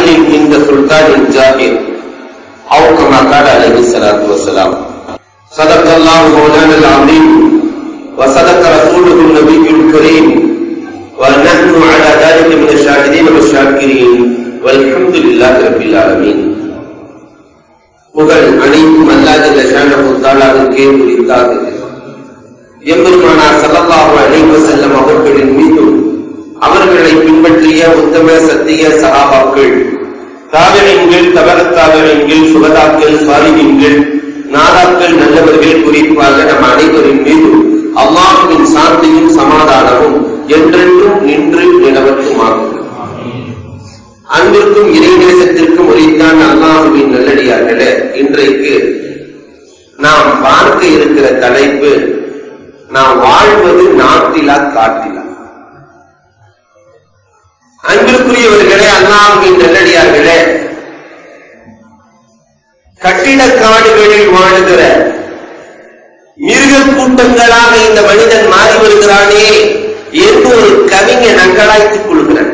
عادل عند سلطان جائر أو كما قال عليه الصلاة والسلام صدق الله مولانا العظيم وصدق رسوله النبي الكريم ونحن على ذلك من الشاهدين والشاكرين والحمد لله رب العالمين புகழ் அனைத்தும் அல்லாத லஷானஹு தாலாவுக்கே உரித்தாகுது எம்பெருமானார் ஸல்லல்லாஹு அலைஹி வஸல்லம் அவர்களின் மீதும் அவர்களை பின்பற்றிய உத்தம சத்திய சகாபாக்கள் தாவரங்கள் தவற தாவரங்கள் சுகதாக்கள் சாலிகங்கள் நாதாக்கள் நல்லவர்கள் குறிப்பாக நம் அனைவரின் மீதும் அல்லாஹுவின் சாந்தியும் சமாதானமும் என்றென்றும் நின்று நிலவட்டுமாகும் அன்பிற்கும் இறைநேசத்திற்கும் உரித்தான் அல்லாஹுவின் நல்லடியார்களே இன்றைக்கு நாம் பார்க்க இருக்கிற தலைப்பு நாம் வாழ்வது நாட்டிலா காட்டிலா அன்பிற்குரியவர்களே அல்லாஹுவின் நல்லடியார்களே கட்டிடக் காடுகளில் வாழுகிற மிருக கூட்டங்களாக இந்த மனிதன் மாறி வருகிறானே என்று ஒரு கவிஞன் அங்கலாய்த்துக் கொள்கிறான்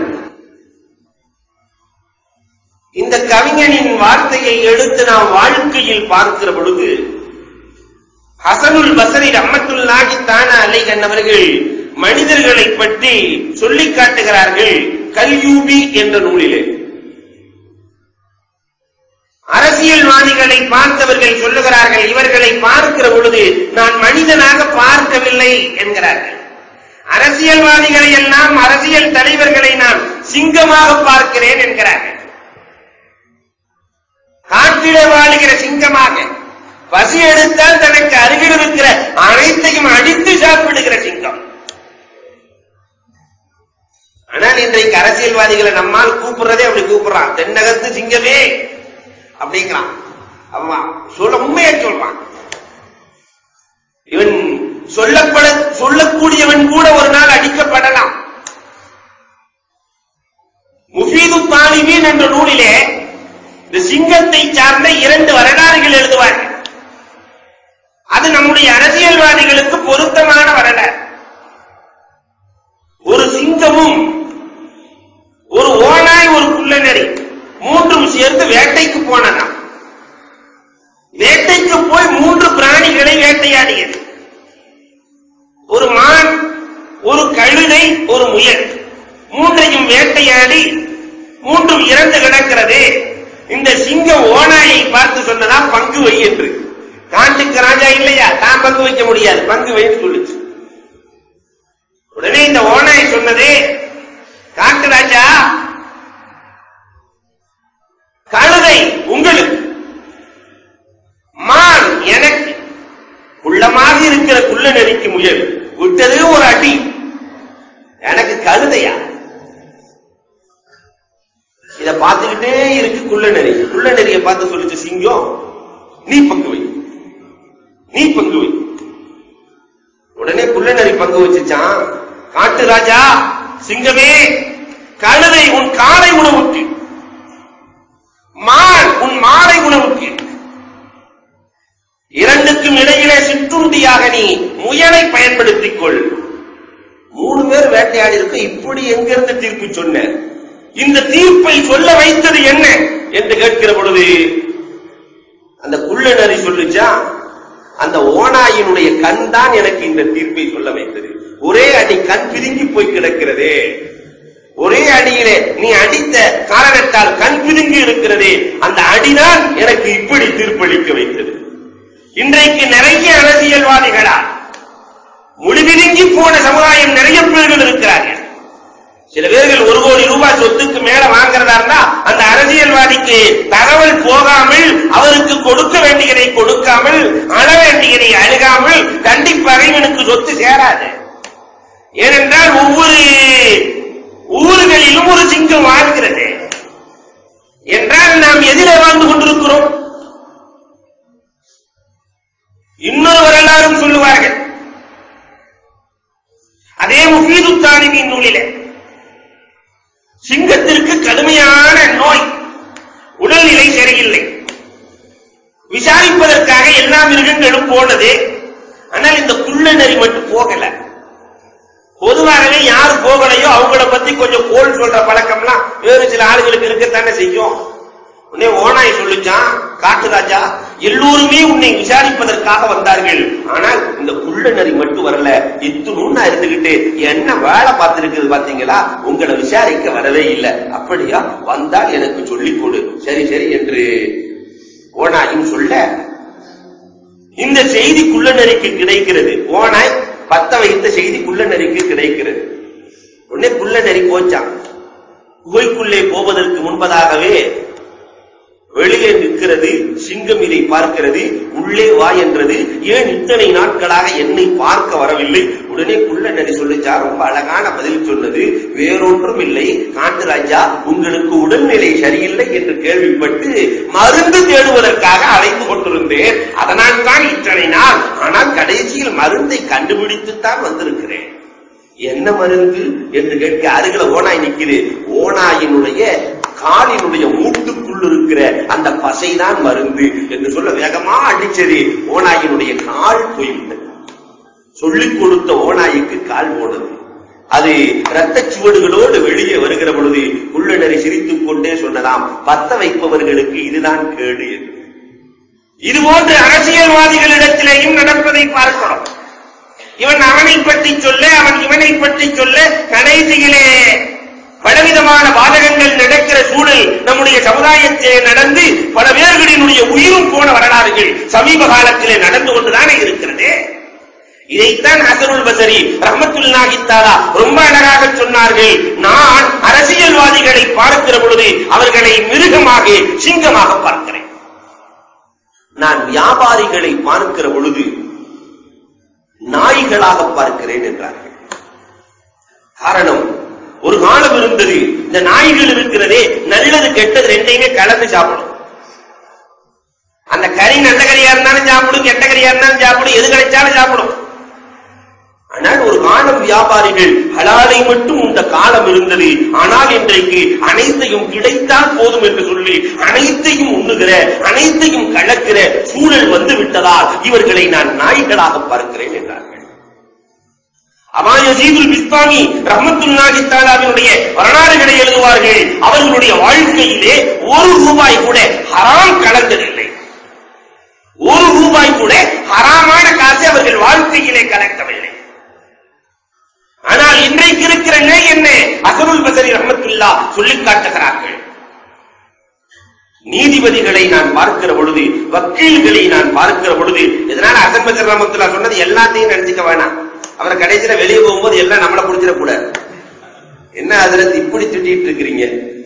இந்த கவிஞனின் வார்த்தையை எடுத்து நாம் வாழ்க்கையில் பார்க்கிற பொழுது ஹசனுல் பசரி ரம்மத்துல்லாஹி தான அலைகன் அவர்கள் மனிதர்களை பற்றி சொல்லிக் காட்டுகிறார்கள் கல்யூபி என்ற நூலிலே அரசியல்வாதிகளை பார்த்தவர்கள் சொல்லுகிறார்கள் இவர்களை பார்க்கிற பொழுது நான் மனிதனாக பார்க்கவில்லை என்கிறார்கள் அரசியல்வாதிகளை எல்லாம் அரசியல் தலைவர்களை நான் சிங்கமாக பார்க்கிறேன் என்கிறார்கள் காட்டிலே வாழுகிற சிங்கமாக பசி எடுத்தால் தனக்கு அருகில் இருக்கிற அனைத்தையும் அடித்து சாப்பிடுகிற சிங்கம் ஆனால் இன்றைக்கு அரசியல்வாதிகளை நம்மால் கூப்பிடுறதே அப்படி கூப்பிடுறான் தென்னகத்து சிங்கமே அப்படிங்கிறான் ஆமா சொல்ல உண்மையை சொல்றான் இவன் சொல்லப்பட சொல்லக்கூடியவன் கூட ஒரு நாள் அடிக்கப்படலாம் முஃபீது தாலிமீன் என்ற நூலிலே இந்த சிங்கத்தை சார்ந்த இரண்டு வரலாறுகள் எழுதுவார்கள் அது நம்முடைய அரசியல்வாதிகளுக்கு பொருத்தமான வரலாறு ஒரு சிங்கமும் ஒரு ஓனாய் ஒரு குள்ளநரி மூன்றும் சேர்ந்து வேட்டைக்கு போனதாம் வேட்டைக்கு போய் மூன்று பிராணிகளை வேட்டையாடியது ஒரு மான் ஒரு கழுதை ஒரு முயல் மூன்றையும் வேட்டையாடி மூன்றும் இறந்து கிடக்கிறது இந்த சிங்கம் ஓனாயை பார்த்து சொன்னதா பங்கு வை என்று காட்டுக்கு ராஜா இல்லையா தான் பங்கு வைக்க முடியாது பங்கு வைன்னு சொல்லுச்சு உடனே இந்த ஓனாய் சொன்னது காட்டு ராஜா கழுதை உங்களுக்கு மான் எனக்கு குள்ளமாக இருக்கிற குள்ள நெறிக்கு முயல் விட்டது ஒரு அடி எனக்கு கழுதையா இத பார்த்துக்கிட்டே இருக்கு குள்ள நெறி குள்ள நெறிய பார்த்து சொல்லிச்சு சிங்கம் நீ பங்கு வை நீ பங்கு வை உடனே குள்ள நெறி பங்கு வச்சுச்சான் காட்டு ராஜா சிங்கமே கழுதை உன் காலை உணவுக்கு மான் உன் மாலை உணவுக்கு இரண்டுக்கும் இடையிலே சிற்றுண்டியாக நீ முயலை பயன்படுத்திக் கொள் மூணு பேர் வேட்டையாடி இருக்க இப்படி எங்கிருந்து தீர்ப்பு சொன்ன இந்த தீர்ப்பை சொல்ல வைத்தது என்ன என்று கேட்கிற பொழுது அந்த குள்ள நரி சொல்லுச்சா அந்த ஓனாயினுடைய கண் தான் எனக்கு இந்த தீர்ப்பை சொல்ல வைத்தது ஒரே அடி கண் பிதுங்கி போய் கிடக்கிறதே ஒரே அடியிலே நீ அடித்த காரணத்தால் கண் பிதுங்கி இருக்கிறதே அந்த அடிதான் எனக்கு இப்படி தீர்ப்பளிக்க வைத்தது இன்றைக்கு நிறைய அரசியல்வாதிகளா முடிவிதுங்கி போன சமுதாயம் நிறைய பேர்கள் இருக்கிறார்கள் சில பேர்கள் ஒரு கோடி ரூபாய் சொத்துக்கு மேல வாங்குறதா இருந்தா அந்த அரசியல்வாதிக்கு தகவல் போகாமல் அவருக்கு கொடுக்க வேண்டியதை கொடுக்காமல் அழ வேண்டியதை அழுகாமல் கண்டிப்பாக இவனுக்கு சொத்து சேராது ஏனென்றால் ஒவ்வொரு ஊர்களிலும் ஒரு சிங்கம் வாழ்கிறது என்றால் நாம் எதிலே வாழ்ந்து கொண்டிருக்கிறோம் இன்னொரு வரலாறும் சொல்லுவார்கள் அதே முஃபீது தாலிமின் நூலிலே சிங்கத்திற்கு கடுமையான நோய் உடல்நிலை சரியில்லை விசாரிப்பதற்காக எல்லா மிருகங்களும் போனது ஆனால் இந்த குள்ள நரி மட்டும் போகல பொதுவாகவே யாரு போகலையோ அவங்கள பத்தி கொஞ்சம் கோல் சொல்ற பழக்கம்லாம் வேறு சில ஆளுகளுக்கு இருக்கத்தானே செய்யும் உடனே ஓனாய் சொல்லிச்சான் காட்டுராஜா எல்லோருமே உன்னை விசாரிப்பதற்காக வந்தார்கள் ஆனால் இந்த குள்ள நரி மட்டும் வரல இத்துணும் இருந்துகிட்டு என்ன வேலை பார்த்திருக்குது பாத்தீங்களா உங்களை விசாரிக்க வரவே இல்லை அப்படியா வந்தால் எனக்கு சொல்லிக் கொடு சரி சரி என்று ஓனாயும் சொல்ல இந்த செய்தி குள்ள நரிக்கு கிடைக்கிறது ஓனாய் பத்த வைத்த செய்தி குள்ள நரிக்கு கிடைக்கிறது உடனே குள்ள நரி போச்சான் குகைக்குள்ளே போவதற்கு முன்பதாகவே வெளியே நிற்கிறது சிங்கம் இதை பார்க்கிறது உள்ளே வா என்றது ஏன் இத்தனை நாட்களாக என்னை பார்க்க வரவில்லை உடனே குள்ள நரி சொல்லுச்சா ரொம்ப அழகான பதில் சொன்னது வேறொன்றும் இல்லை காட்டுராஜா உங்களுக்கு உடல்நிலை சரியில்லை என்று கேள்விப்பட்டு மருந்து தேடுவதற்காக அழைத்து கொண்டிருந்தேன் அதனால் தான் இத்தனை நாள் ஆனால் கடைசியில் மருந்தை கண்டுபிடித்துத்தான் வந்திருக்கிறேன் என்ன மருந்து என்று கேட்க அருகில ஓனாய் நிக்குது ஓனாயினுடைய காலினுடைய மூட்டுக்குள் இருக்கிற அந்த பசைதான் மருந்து என்று சொல்ல வேகமா அடிச்சது ஓனாயினுடைய கால் போய்விட்டது சொல்லிக் கொடுத்த ஓனாய்க்கு கால் போனது அது இரத்தச் சுவடுகளோடு வெளியே வருகிற பொழுது குள்ளநரி சிரித்துக் கொண்டே சொன்னதாம் பத்த வைப்பவர்களுக்கு இதுதான் கேடு என்று இது போன்ற அரசியல்வாதிகளிடத்திலேயும் நடப்பதை பார்க்கிறோம் இவன் அவனை பற்றி சொல்ல அவன் இவனை பற்றி சொல்ல கடைசியிலே பலவிதமான பாதகங்கள் நடக்கிற சூழல் நம்முடைய சமுதாயத்திலே நடந்து பல பேர்களினுடைய உயிரும் போன வரலாறுகள் சமீப காலத்திலே நடந்து கொண்டுதானே இருக்கிறது இதைத்தான் ஹசனுல் பசரி ரஹமத்துல்லாஹி தஆலா ரொம்ப அழகாக சொன்னார்கள் நான் அரசியல்வாதிகளை பார்க்கிற பொழுது அவர்களை மிருகமாக சிங்கமாக பார்க்கிறேன் நான் வியாபாரிகளை பார்க்கிற பொழுது நாய்களாக பார்க்கிறேன் என்றார்கள் காரணம் ஒரு காலம் இருந்தது இந்த நாய்கள் இருக்கிறதே நல்லது கெட்டது ரெண்டையுமே கலந்து சாப்பிடும் அந்த கறி நல்ல கறியா இருந்தாலும் சாப்பிடும் கெட்ட கறியா இருந்தாலும் சாப்பிடும் எது கிடைச்சாலும் சாப்பிடும் ஆனால் ஒரு காலம் வியாபாரிகள் ஹலாலை மட்டும் உண்ட காலம் இருந்தது ஆனால் இன்றைக்கு அனைத்தையும் கிடைத்தால் போதும் என்று சொல்லி அனைத்தையும் உண்ணுகிற அனைத்தையும் கலக்கிற சூழல் வந்து விட்டதால் இவர்களை நான் நாய்களாக பார்க்கிறேன் என்றார்கள் அபாயசீதுல் பிஸ்தாமி ரஹமத்துல்லாஹி தாலாவினுடைய வரலாறுகளை எழுதுவார்கள் அவர்களுடைய வாழ்க்கையிலே ஒரு ரூபாய் கூட ஹராம் கலந்ததில்லை ஒரு ரூபாய் கூட ஹராமான காசை அவர்கள் வாழ்க்கையிலே கலக்கவில்லை ஆனால் இன்றைக்கு இருக்கிற நிலை என்ன அசருல் பசரி ரஹமத்துல்லா சொல்லிக் காட்டுகிறார்கள் நீதிபதிகளை நான் பார்க்கிற பொழுது வக்கீல்களை நான் பார்க்கிற பொழுது இதனால அசன் பசர் ரஹமத்துல்லா சொன்னது எல்லாத்தையும் நினைச்சுக்க வேணாம் அவரை கடைசியில வெளியே போகும்போது எல்லாம் நம்மளை புடிச்சிட கூடாது என்ன அதுல இப்படி திட்டிட்டு இருக்கிறீங்க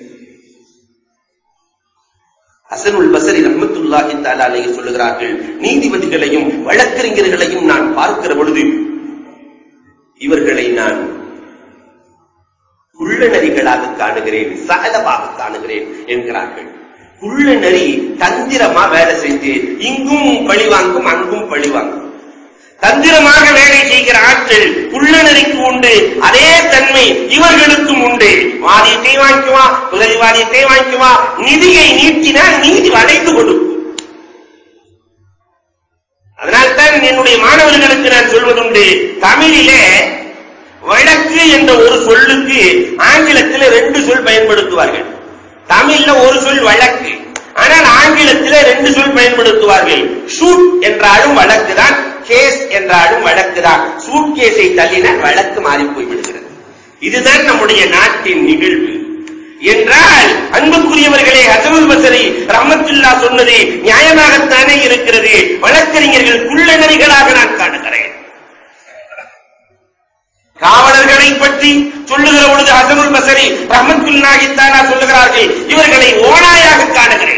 அசனுல் பசரி ரஹமத்துல்லாஹி தஆலா அலைஹி சொல்லுகிறார்கள் நீதிபதிகளையும் வழக்கறிஞர்களையும் நான் பார்க்கிற பொழுது இவர்களை நான் குள்ள நரிகளாக காணுகிறேன் சகலமாக காணுகிறேன் என்கிறார்கள் குள்ள நரி தந்திரமா வேலை செஞ்சு இங்கும் பழி வாங்கும் அங்கும் பழி வாங்கும் தந்திரமாக வேலை செய்கிற ஆட்கள் குள்ள நரிக்கு உண்டு அதே தன்மை இவர்களுக்கும் உண்டு வாதியத்தை வாங்கிக்குவா உதவி வாதியத்தை வாங்கிக்குவா நிதியை நீட்டினால் நீதி வளைந்து கொடுக்கும் அதனால்தான் என்னுடைய மாணவர்களுக்கு நான் சொல்வதுண்டு தமிழிலே வழக்கு என்ற ஒரு சொல்லுக்கு ஆங்கிலத்தில் ரெண்டு சொல் பயன்படுத்துவார்கள் தமிழ்ல ஒரு சொல் வழக்கு ஆனால் ஆங்கிலத்திலே ரெண்டு சொல் பயன்படுத்துவார்கள் ஷூட் என்றாலும் வழக்கு தான் கேஸ் என்றாலும் வழக்கு தான் சூட் கேஸை தள்ளினால் வழக்கு மாறி போய்விடுகிறது இதுதான் நம்முடைய நாட்டின் நிகழ்வு என்றால் அன்புக்குரியவர்களே ஹசனுல் பசரி ரஹமத்துல்லா சொன்னது நியாயமாகத்தானே இருக்கிறது வழக்கறிஞர்கள் குள்ளநரிகளாக நான் காணுகிறேன் காவலர்களை பற்றி சொல்லுகிற பொழுது ஹசனுல் பசரி ரஹமத்துல்லாஹி தாலா சொல்லுகிறார்கள் இவர்களை ஓனாயாக காணுகிறேன்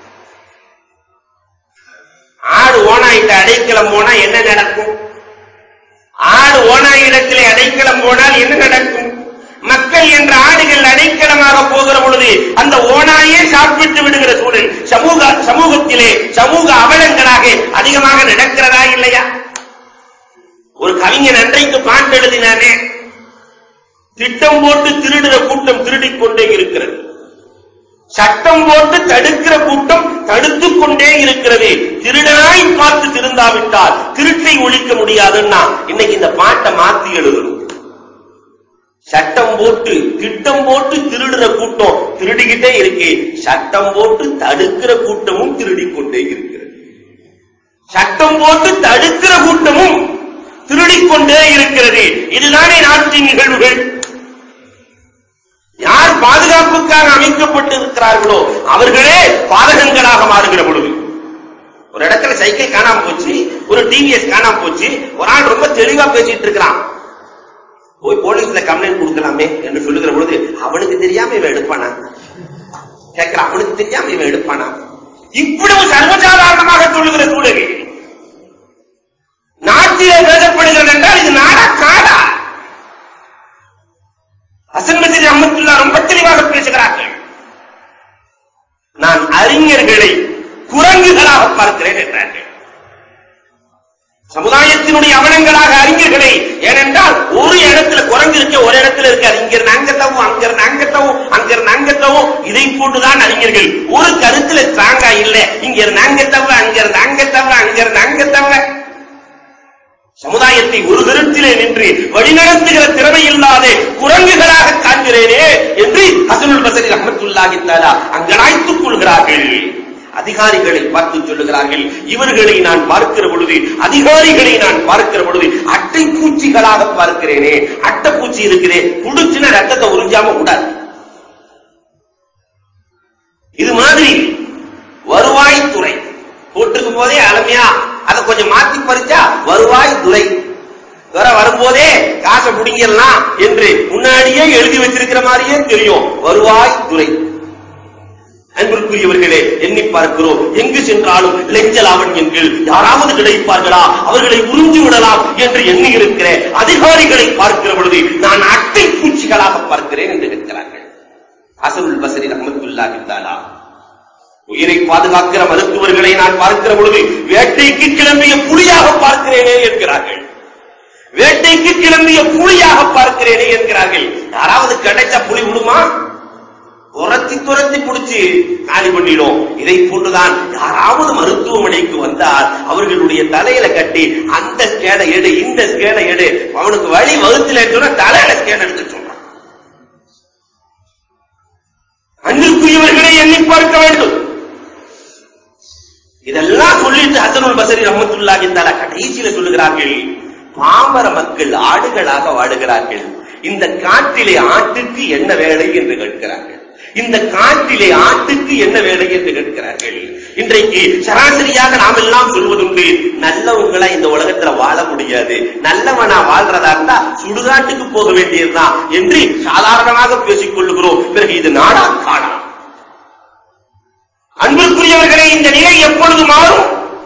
ஆடு ஓனாயிட்ட அடைக்கலம் போனா என்ன நடக்கும் ஆடு ஓனாயிடத்திலே அடைக்கலம் போனால் என்ன நடக்கும் மக்கள் என்ற ஆடுகள் அடைக்கலமாக போகிற பொழுது அந்த ஓனாயே சாப்பிட்டு விடுகிற சூழல் சமூக சமூகத்திலே சமூக அவலங்களாக அதிகமாக நடக்கிறதா இல்லையா ஒரு கவிஞன் அன்றைக்கு பாட்டு எழுதினானே திட்டம் போட்டு திருடுற கூட்டம் திருடிக் கொண்டே இருக்கிறது சட்டம் போட்டு தடுக்கிற கூட்டம் தடுத்துக் கொண்டே இருக்கிறது திருடனாய் பார்த்து திருந்தாவிட்டால் திருட்டை ஒழிக்க முடியாதுன்னா இன்னைக்கு இந்த பாட்டை மாத்தி எழுதணும் சட்டம் போட்டு திட்டம் போட்டு திருடுற கூட்டம் திருடிக்கிட்டே இருக்கு சட்டம் போட்டு தடுக்கிற கூட்டமும் திருடிக் கொண்டே இருக்கிறது சட்டம் போட்டு தடுக்கிற கூட்டமும் திருடிக் கொண்டே இருக்கிறது இதுதானே நாட்டின் நிகழ்வுகள் யார் பாதுகாப்புக்காக அமைக்கப்பட்டு இருக்கிறார்களோ அவர்களே பாதகங்களாக மாறுகிற பொழுது ஒரு இடத்துல சைக்கிள் காணாம போச்சு ஒரு டிவிஎஸ் காணாம போச்சு ஒரு ஆள் ரொம்ப தெளிவா பேசிட்டு இருக்கிறான் போய் போலீஸ்ல கம்ப்ளைண்ட் கொடுக்கலாமே என்று சொல்லுகிற பொழுது அவனுக்கு தெரியாம இவன் எடுப்பானா கேட்கிறான் அவனுக்கு தெரியாம இவன் எடுப்பானா இவ்வளவு சர்வசாதாரணமாக சொல்லுகிற சூழல் நாட்டிலே பேசப்படுகிறது என்றால் இது நாடா காடா ஹசன் மசீதி அஹமத்துல்லா ரொம்ப தெளிவாக பேசுகிறார்கள் நான் அறிஞர்களை குரங்குகளாக பார்க்கிறேன் என்றார்கள் சமுதாயத்தினுடைய அவலங்களாக அறிஞர்களை ஏனென்றால் ஒரு இடத்துல குரங்கு இருக்க ஒரு இடத்துல இருக்காது இங்க இருந்து அங்கத்தவும் அங்க இருந்து அங்கத்தவும் அங்க இருந்து அங்கத்தவும் இதை போட்டுதான் அறிஞர்கள் ஒரு கருத்துல ஸ்ட்ராங்கா இல்ல இங்க இருந்து அங்கத்தவ அங்க இருந்து அங்கத்தவ அங்க இருந்து அங்கத்தவ சமுதாயத்தை ஒரு கருத்திலே நின்று வழிநடத்துகிற திறமை இல்லாத குரங்குகளாக காண்கிறேனே என்று ஹசனுல் பசரி ரஹமத்துல்லாஹி தஆலா அங்கலாய்த்துக் கொள்கிறார்கள் அதிகாரிகளை பார்த்து சொல்லுகிறார்கள் இவர்களை நான் பார்க்கிற பொழுது அதிகாரிகளை நான் பார்க்கிற பொழுது அட்டை பூச்சிகளாக பார்க்கிறேனே அட்டை பூச்சி இருக்குதே புடிச்சுனா ரத்தத்தை உறிஞ்சாம கூடாது இது மாதிரி வருவாய்த்துறை போட்டிருக்கும் போதே அலமையா அதை கொஞ்சம் மாத்தி பறிச்சா வருவாய் துறை வர வரும்போதே காசை புடிங்கிடலாம் என்று முன்னாடியே எழுதி வச்சிருக்கிற மாதிரியே தெரியும் வருவாய் துறை அன்பிற்குரியவர்களே எண்ணி பார்க்கிறோம் எங்கு சென்றாலும் லெஞ்ச லாவண்யங்கள் யாராவது கிடைப்பார்களா அவர்களை உறிஞ்சு விடலாம் என்று எண்ணி இருக்கிற அதிகாரிகளை பார்க்கிற பொழுது நான் அட்டை பூச்சிகளாக பார்க்கிறேன் என்று இருக்கிறார்கள் அசருல் பசரி ரஹமத்துல்லாஹி தஆலா உயிரை பாதுகாக்கிற மருத்துவர்களை நான் பார்க்கிற பொழுது வேட்டைக்கு கிளம்பிய புலியாக பார்க்கிறேனே என்கிறார்கள் வேட்டைக்கு கிளம்பிய புலியாக பார்க்கிறேனே என்கிறார்கள் யாராவது கிடைச்சா புலி விடுமா துரத்தி துரத்தி புடிச்சு காலி பண்ணிடும் இதை போன்றுதான் யாராவது மருத்துவமனைக்கு வந்தால் அவர்களுடைய தலையில கட்டி அந்த ஸ்கேனை எடு இந்த ஸ்கேனை எடு அவனுக்கு வழி வகுத்துல சொன்னா தலையில ஸ்கேன் எடுத்து சொல்றான் அன்பிற்குரியவர்களை எண்ணி பார்க்க வேண்டும் இதெல்லாம் சொல்லிட்டு ஹசனுல் பசரி ரஹமத்துல்லாஹி தஆலா கடைசியில சொல்லுகிறார்கள் பாமர மக்கள் ஆடுகளாக வாடுகிறார்கள் இந்த காட்டிலே ஆட்டுக்கு என்ன வேலை என்று கேட்கிறார்கள் இந்த காட்டிலே ஆட்டுக்கு என்ன வேலை என்று கேட்கிறார்கள் இன்றைக்கு சராசரியாக நாம் எல்லாம் சொல்வதுண்டு நல்லவங்களா இந்த உலகத்துல வாழ முடியாது நல்லவனா வாழ்றதா இருந்தா சுடுகாட்டுக்கு போக வேண்டியதுதான் என்று சாதாரணமாக பேசிக் கொள்ளுகிறோம் பிறகு இது நாடா காடா அன்பிற்குரியவர்களே இந்த நிலை எப்பொழுது மாறும்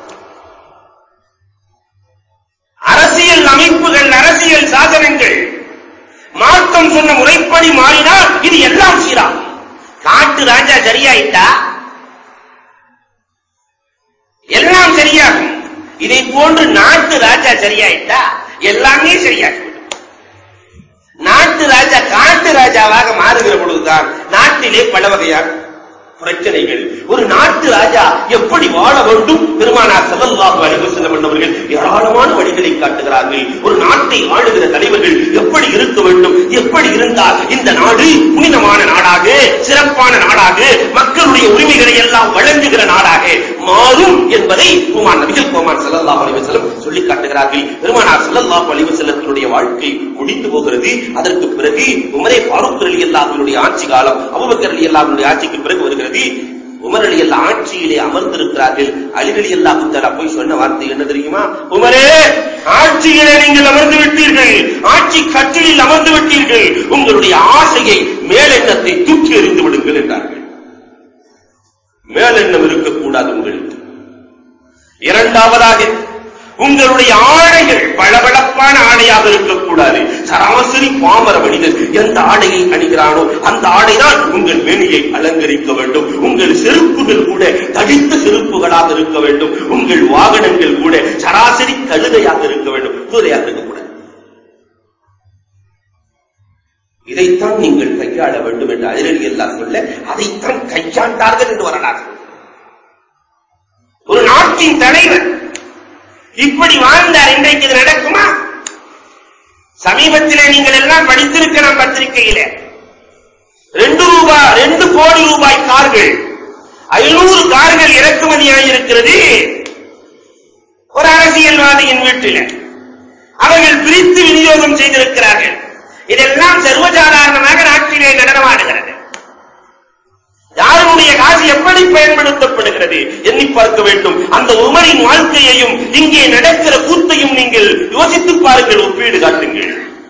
அரசியல் அமைப்புகள் அரசியல் சாதனங்கள் மார்க்கம் சொன்ன முறைப்படி மாறினால் இது எல்லாம் சீராகும் காட்டு ராஜா சரியாயிட்டா எல்லாம் சரியாகும் இதை போன்று நாட்டு ராஜா சரியாயிட்டா எல்லாமே சரியாகும் நாட்டு ராஜா காட்டு ராஜாவாக மாறுகிற பொழுதுதான் நாட்டிலே பல வகையான பிரச்சனைகள் ஒரு நாட்டு ராஜா எப்படி வாழ வேண்டும் பெருமானார் ஸல்லல்லாஹு அலைஹி வஸல்லம் அவர்கள் ஏராளமான வழிகளை காட்டுகிறார்கள் ஒரு நாட்டை ஆளுகிற தலைவர்கள் எப்படி இருக்க வேண்டும் எப்படி இருந்தால் இந்த நாடு புனிதமான நாடாக சிறப்பான நாடாக மக்களுடைய உரிமைகளை எல்லாம் வழங்குகிற நாடாக மாறும் என்பதை குமார் நபிகள் குமார் ஸல்லல்லாஹு அலைஹி வஸல்லம் சொல்லி காட்டுகிறார்கள் பெருமானார் ஸல்லல்லாஹு அலைஹி வஸல்லத்தினுடைய வாழ்க்கை முடிந்து போகிறது அதற்கு பிறகு உமரே ஃபாரூக் ரலியல்லாஹு அன்ஹுடைய ஆட்சி காலம் அபூபக்கர் ரலியல்லாஹு அன்ஹுடைய ஆட்சிக்கு பிறகு வருகிறது உமர் அலி அல்லா ஆட்சியிலே அமர்ந்திருக்கிறார்கள் அலி அலி அல்லா புத்தரா போய் சொன்ன வார்த்தை என்ன தெரியுமா உமரே ஆட்சியிலே நீங்கள் அமர்ந்து விட்டீர்கள் ஆட்சி கட்டிலில் அமர்ந்து விட்டீர்கள் உங்களுடைய ஆசையை மேலெண்ணத்தை தூக்கி எறிந்து விடுங்கள் என்றார்கள் மேலெண்ணம் இருக்கக்கூடாது உங்களுக்கு இரண்டாவதாக உங்களுடைய ஆடைகள் பளபளப்பான ஆடையாக இருக்கக்கூடாது சராசரி பாமர மனிதன் எந்த ஆடையை அணிகிறானோ அந்த ஆடைதான் உங்கள் மேனியை அலங்கரிக்க வேண்டும் உங்கள் செருப்புகள் கூட தடித்த செருப்புகளாக இருக்க வேண்டும் உங்கள் வாகனங்கள் கூட சராசரி கழுதையாக இருக்க வேண்டும் குதிரையாக இருக்கக்கூடாது இதைத்தான் நீங்கள் கையாள வேண்டும் என்று அதிரடி எல்லாம் சொல்ல அதைத்தான் கையாண்டார்கள் என்று வரலாறு ஒரு நாட்டின் தலைவர் இப்படி வாழ்ந்தார் இன்றைக்கு இது நடக்குமா சமீபத்திலே நீங்கள் எல்லாம் படித்திருக்கலாம் பத்திரிகையில ரெண்டு ரூபாய் ரெண்டு கோடி ரூபாய் கார்கள் ஐநூறு கார்கள் இறக்குமதியாகியிருக்கிறது ஒரு அரசியல்வாதியின் வீட்டில் அவர்கள் பிரித்து விநியோகம் செய்திருக்கிறார்கள் இதெல்லாம் சர்வசாதாரணமாக நாட்டிலே நடனமாடுகிறது யாருடைய காசு எப்படி பயன்படுத்தப்படுகிறது எண்ணி பார்க்க வேண்டும் அந்த உமரின் வாழ்க்கையையும் இங்கே நடக்கிற கூத்தையும் நீங்கள் யோசித்து பாருங்கள் ஒப்பீடு காட்டுங்கள்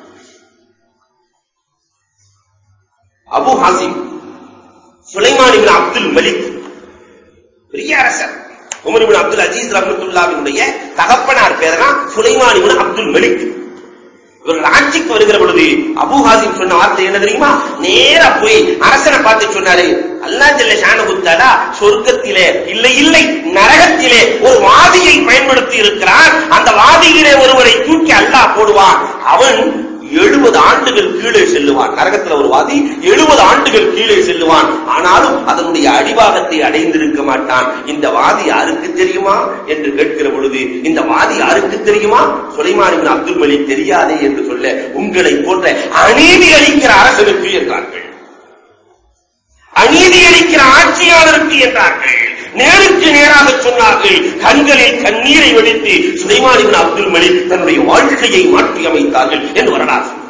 அபு ஹாசிம் சுலைமான் இப்னு அப்துல் மலிக் பெரிய அரசர் உமர் இப்னு அப்துல் அஜீஸ் ரஹ்மத்துல்லாவினுடைய தகப்பனார் பேர் தான் சுலைமான் இப்னு அப்துல் மலிக் இவர்கள் ஆட்சிக்கு வருகிற பொழுது அபு ஹாசிம் சொன்ன வார்த்தை என்ன தெரியுமா நேரா போய் அரசனை பார்த்து சொன்னாரு அல்லா ஜல்ல ஷானகுத்தாலா சொர்க்கத்திலே இல்லை இல்லை நரகத்திலே ஒரு வாதியை பயன்படுத்தி இருக்கிறான் அந்த வாதியிலே ஒருவரை தூக்கி அல்லாஹ் போடுவான் அவன் எழுபது ஆண்டுகள் கீழே செல்லுவான் நரகத்துல ஒரு வாதி எழுபது ஆண்டுகள் கீழே செல்லுவான் ஆனாலும் அதனுடைய அடிபாகத்தை அடைந்திருக்க மாட்டான் இந்த வாதி யாருக்கு தெரியுமா என்று கேட்கிற பொழுது இந்த வாதி யாருக்கு தெரியுமா சுலைமான் இப்னு அப்துல் மலிக் தெரியாதே என்று சொல்ல உங்களை போன்ற அநீதி அளிக்கிற அரசனுக்கு என்றார்கள் அநீதி அளிக்கிற ஆட்சியாளருக்கு என்றார்கள் நேருக்கு நேராக சொன்னார்கள் கண்களில் கண்ணீரை வடித்து சுலைமான் இப்னு அப்துல் மலிக் தன்னுடைய வாழ்க்கையை மாற்றி அமைத்தார்கள் என்று வரலாறு சொல்லுது.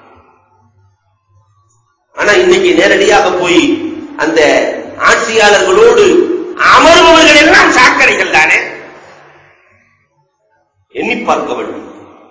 ஆனா இன்னைக்கு நேரடியாக போய் அந்த ஆட்சியாளர்களோடு அமர்பவர்கள் எல்லாம் சாக்கடைகள் தானே எண்ணி பார்க்க வேண்டும்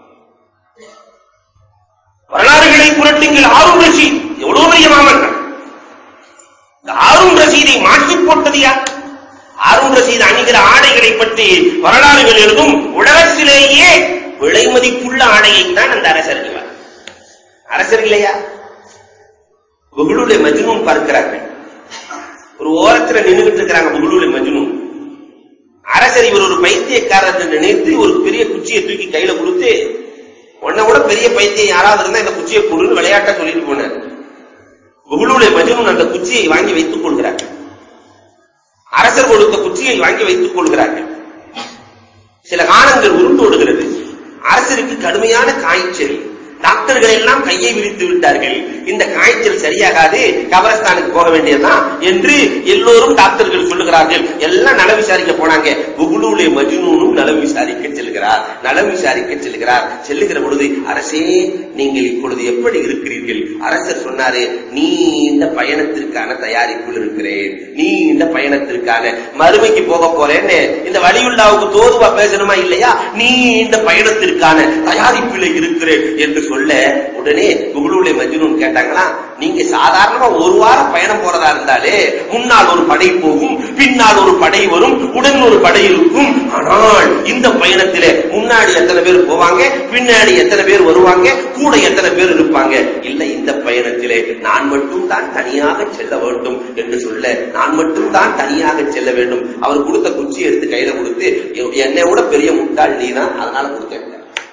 வரலாறுகளை புரட்டுங்கள் ஆறும் ரஷீத் எவ்வளவு பெரிய மாமன்னர் இந்த ஆறும் ரசீதை மாற்றி போட்டது யார் ஆறும் ரசீது அணிகிற ஆடைகளை பற்றி வரலாறுகள் எழுதும் உலகத்திலேயே விலை மதிப்புள்ள ஆடையை தான் அந்த அரசர் அணிவார் அரசர் இல்லையா புகழூலை மஜ்னூன் பார்க்கிறார்கள் ஒரு ஓரத்துல நின்றுகிட்டு இருக்கிறாங்க புகழூலை மஜ்னூன் அரசர் இவர் ஒரு பைத்தியக்காரர் என்று நினைத்து ஒரு பெரிய குச்சியை தூக்கி கையில கொடுத்து உன்னை விட பெரிய பைத்தியம் யாராவது இருந்தா இந்த குச்சியை கொடுன்னு விளையாட்டா சொல்லிட்டு போனார் புகழூலை மஜ்னூன் அந்த குச்சியை வாங்கி வைத்துக் கொள்கிறார்கள் அரசர் கொடுத்த குச்சியை வாங்கி வைத்துக் கொள்கிறார்கள் சில காலங்கள் உருண்டோடுகிறது அரசருக்கு கடுமையான காய்ச்சல் டாக்டர்கள் எல்லாம் கையை விரித்து விட்டார்கள் இந்த காய்ச்சல் சரியாகாது கபரஸ்தானுக்கு போக வேண்டியதுதான் என்று எல்லோரும் டாக்டர்கள் சொல்லுகிறார்கள் எல்லாம் நல விசாரிக்க போனாங்க புகுலூலே மஜ்னூனும் நலம் விசாரிக்க செல்கிறார் நலம் விசாரிக்க செல்கிறார் செல்லுகிற பொழுது அரசே நீங்கள் இப்பொழுது எப்படி இருக்கிறீர்கள் அரசர் சொன்னாரு நீ இந்த பயணத்திற்கான தயாரிப்பில் இருக்கிறேன் நீ இந்த பயணத்திற்கான மறுமைக்கு போக போறேன்னு இந்த வழியுள்ளாவுக்கு தோதுவா பேசணுமா இல்லையா நீ இந்த பயணத்திற்கான தயாரிப்பில் இருக்கிறேன் என்று சொல்ல உடனே குகுலூலை மஜ்னூன் கேட்டாங்களா நீங்க சாதாரணமா ஒரு வாரம் பயணம் போறதா இருந்தாலே முன்னால் ஒரு படை போகும் பின்னால் ஒரு படை வரும் உடன் ஒரு படை இருக்கும் ஆனால் இந்த பயணத்திலே முன்னாடி எத்தனை பேர் போவாங்க பின்னாடி எத்தனை பேர் வருவாங்க கூட எத்தனை பேர் இருப்பாங்க இல்ல இந்த பயணத்திலே நான் மட்டும் தான் தனியாக செல்ல வேண்டும் என்று சொல்ல நான் மட்டும் தான் தனியாக செல்ல வேண்டும் அவர் கொடுத்த குச்சி எடுத்து கையில கொடுத்து என்னை விட பெரிய முட்டாள் நீதான் அதனால கொடுத்தேன்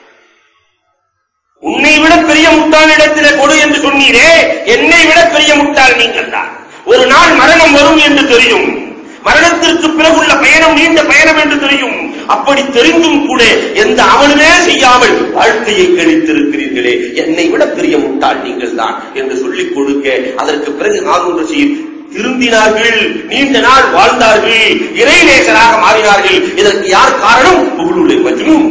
உன்னை விட பெரிய முட்டாள் இடத்திலே கொடு என்று சொன்னீரே என்னை விட பெரிய முட்டாள் நீங்கள் தான் ஒரு நாள் மரணம் வரும் என்று தெரியும் மரணத்திற்கு பிறகுள்ள பயணம் நீண்ட பயணம் என்று தெரியும் அப்படி தெரிந்தும் கூட எந்த அமலுமே செய்யாமல் வாழ்க்கையை கழித்திருக்கிறீர்களே என்னை விட பெரிய முட்டாள் நீங்கள் தான் என்று சொல்லிக் கொடுக்க அதற்கு பிறகு ஹாரூன் ரஷீத் திருந்தினார்கள் நீண்ட நாள் வாழ்ந்தார்கள் இறைநேசராக மாறினார்கள் இதற்கு யார் காரணம் புகழுடைய மஜ்னூன்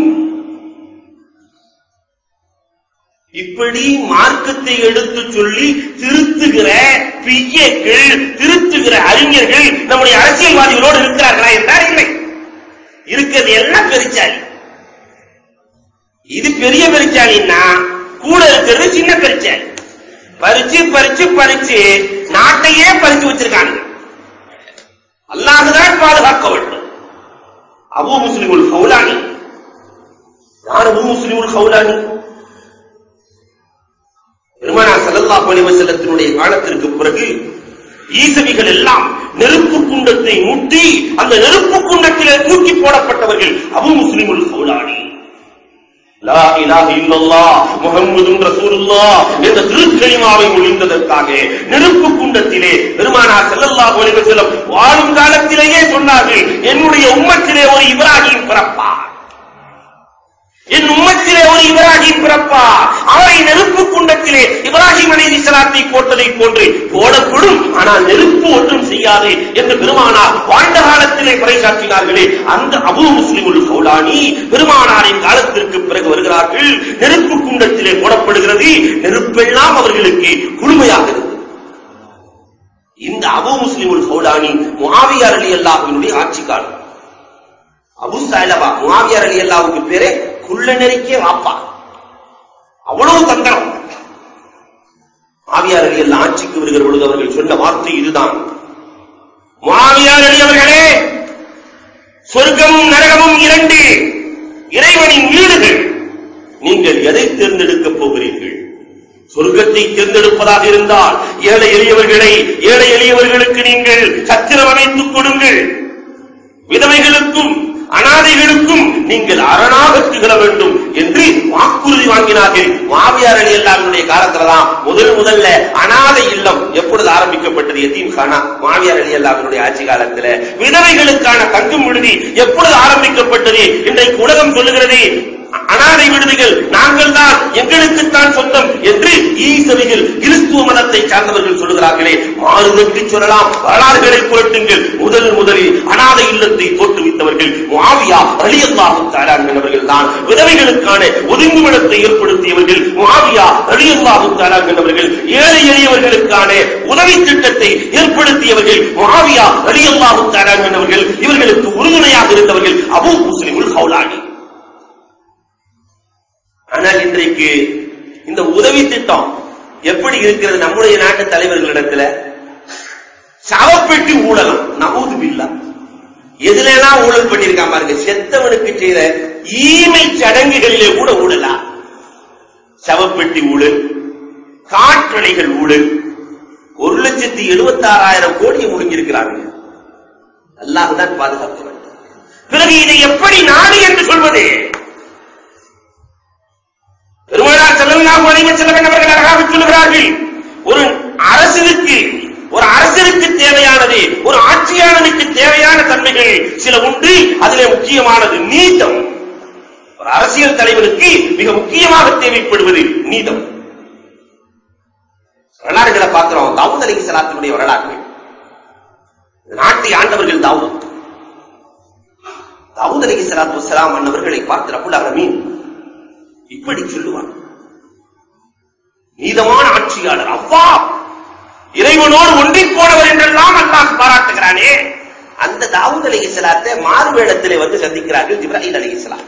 இப்படி மார்க்கத்தை எடுத்து சொல்லி திருத்துகிற பிய்யக்கள் திருத்துகிற அறிஞர்கள் நம்முடைய அரசியல்வாதிகளோடு இருக்கிறார்களா என்றால் இல்லை இருக்கிறது எல்லாம் பெருச்சாலி இது பெரிய பெருச்சாலின்னா கூட இருக்கிறது சின்ன பெருச்சாலி பறிச்சு பறிச்சு பறிச்சு நாட்டையே பறிச்சு வச்சிருக்காங்க அல்லாஹுதான் பாதுகாக்க வேண்டும் அபு முஸ்லிமுல் ஹவுலானி யார் அபு முஸ்லிமுல் ஹவுலானி பெருமானா ஸல்லல்லாஹு அலைஹி வஸல்லத்தினுடைய காலத்திற்கு பிறகு ஈசவிகள் எல்லாம் நெருப்பு குண்டத்தை மூட்டி அந்த நெருப்பு குண்டத்திலே தூக்கி போடப்பட்டவர்கள் அபு முஸ்லிமுல் ஹவுலானி லா இலாஹ இல்லல்லாஹ் முஹம்மதுன் ரசூலுல்லாஹ் என்ற திருக்கலிமாவை ஒளிந்ததற்காக நெருப்பு குண்டத்திலே பெருமானார் ஸல்லல்லாஹு அலைஹி வஸல்லம் வாழும் காலத்திலேயே சொன்னார்கள் என்னுடைய உம்மத்திலே ஒரு இப்ராஹிம் பிறப்பார் என் உம்மத்திலே ஒரு இப்ராஹிம் பிறப்பா அவரை நெருப்பு குண்டத்திலே இப்ராஹிம் அலை இஸ்லாத்தை போட்டதை போன்று போடப்படும் ஆனால் நெருப்பு ஒன்றும் செய்யாது என்று பெருமானார் வாழ்ந்த காலத்திலே பறைசாற்றினார்களே அந்த அபு முஸ்லிமுல் கௌலானி பெருமானாரின் காலத்திற்கு பிறகு வருகிறார்கள் நெருப்பு குண்டத்திலே போடப்படுகிறது நெருப்பெல்லாம் அவர்களுக்கு குளுமையாக இருந்தது இந்த அபு முஸ்லிமுல் கௌலானி முஆவியார் அலி அல்லாஹ்வினுடைய ஆட்சி காலம் அபு சாலபா முஆவியார் அலி அல்லாஹ்வுக்கு பேரே குள்ள நெருக்கிய வாப்பா அவ்வளவு தந்திரம் மாவியார் அலி அல்லா ஆட்சிக்கு வருகிற பொழுது அவர்கள் சொன்ன வார்த்தை இதுதான் மாவியார் அலி அவர்களே சொர்க்கமும் நரகமும் இரண்டு இறைவனின் வீடுகள் நீங்கள் எதை தேர்ந்தெடுக்கப் போகிறீர்கள் சொர்க்கத்தை தேர்ந்தெடுப்பதாக இருந்தால் ஏழை எளியவர்களை ஏழை எளியவர்களுக்கு நீங்கள் சத்திரம் அமைத்துக் கொடுங்கள் விதவைகளுக்கும் அனாதைகளுக்கும் நீங்கள் அரணாக திகழ வேண்டும் என்று வாக்குறுதி வாங்கினார்கள் மாவியார் அலி அல்லாவினுடைய காலத்துலதான் முதல் முதல்ல அனாதை இல்லம் எப்பொழுது ஆரம்பிக்கப்பட்டது எத்தீம் கானா மாவியார் அலி அல்லாவினுடைய ஆட்சி காலத்துல விதவைகளுக்கான தங்கும் விடுதி எப்பொழுது ஆரம்பிக்கப்பட்டது இன்றைக்கு உலகம் சொல்லுகிறது அனாதை விடுதிகள் நாங்கள் தான் எங்களுக்குத்தான் சொந்தம் என்று ஈசவிகள் கிறிஸ்துவ மதத்தை சார்ந்தவர்கள் சொல்லுகிறார்களே மாறுதற்கு சொல்லலாம் வரலாறுகளை புரட்டுங்கள் முதல் முதலில் அனாதை இல்லத்தை தோற்றுவித்தவர்கள் மாவியா அலியல்லாஹு தாராங்கவர்கள் தான் விதவைகளுக்கான ஒதுங்குமிடத்தை ஏற்படுத்தியவர்கள் மாவியா அலியல்லாஹு தாராங்கவர்கள் ஏழை எளியவர்களுக்கான உதவி திட்டத்தை ஏற்படுத்தியவர்கள் மாவியா அலியல்லாஹு தாராங்கவர்கள் இவர்களுக்கு உறுதுணையாக இருந்தவர்கள் அபு முஸ்லிமுல் ஹவுலானி ஆனால் இன்றைக்கு இந்த உதவி திட்டம் எப்படி இருக்கிறது நம்முடைய நாட்டு தலைவர்களிடத்துல சவப்பெட்டி ஊழலாம் நவூது பில்லா எதுலாம் ஊழல் பண்ணிருக்கான் பாருங்க செத்தவனுக்கு செய்த ஈமை சடங்குகளிலே கூட ஊழலா சவப்பெட்டி ஊழல் காற்றணைகள் ஊழல் ஒரு லட்சத்தி எழுபத்தி ஆறாயிரம் கோடியை முழுங்கியிருக்கிறாங்க அல்லாஹ் தான் பாதுகாக்க வேண்டும் பிறகு இதை எப்படி நாடு என்று சொல்வது பெருமானார் செல்லல்லாஹு அலைஹி வஸல்லம் அவர்கள் அழகாக சொல்லுகிறார்கள் ஒரு அரசனுக்கு ஒரு அரசனுக்கு தேவையானது ஒரு ஆட்சியாளனுக்கு தேவையான தன்மைகள் சில உண்டு அதிலே முக்கியமானது நீதம் ஒரு அரசியல் தலைவனுக்கு மிக முக்கியமாக தேவைப்படுவது நீதம் வரலாறுகளை பார்க்கிறோம் தாவூத் அலி சலாத்தினுடைய வரலாறுகள் நாட்டை ஆண்டவர்கள் தாவூத் தாவூத் அலி சலாத்து வசலாம் அன்னவர்களை பார்த்து ரபுல் அலமீன் இப்படி சொல்லுவான் நீதமான ஆட்சியாளர் அவ்வா இறைவனோடு ஒன்றி போனவர் என்றெல்லாம் அல்லாஹ் பாராட்டுகிறானே அந்த தாவூத் அலி இஸ்லாத்தை மாறு வேடத்திலே வந்து சந்திக்கிறார்கள் ஜிப்ராஹிம் அலி இஸ்லாம்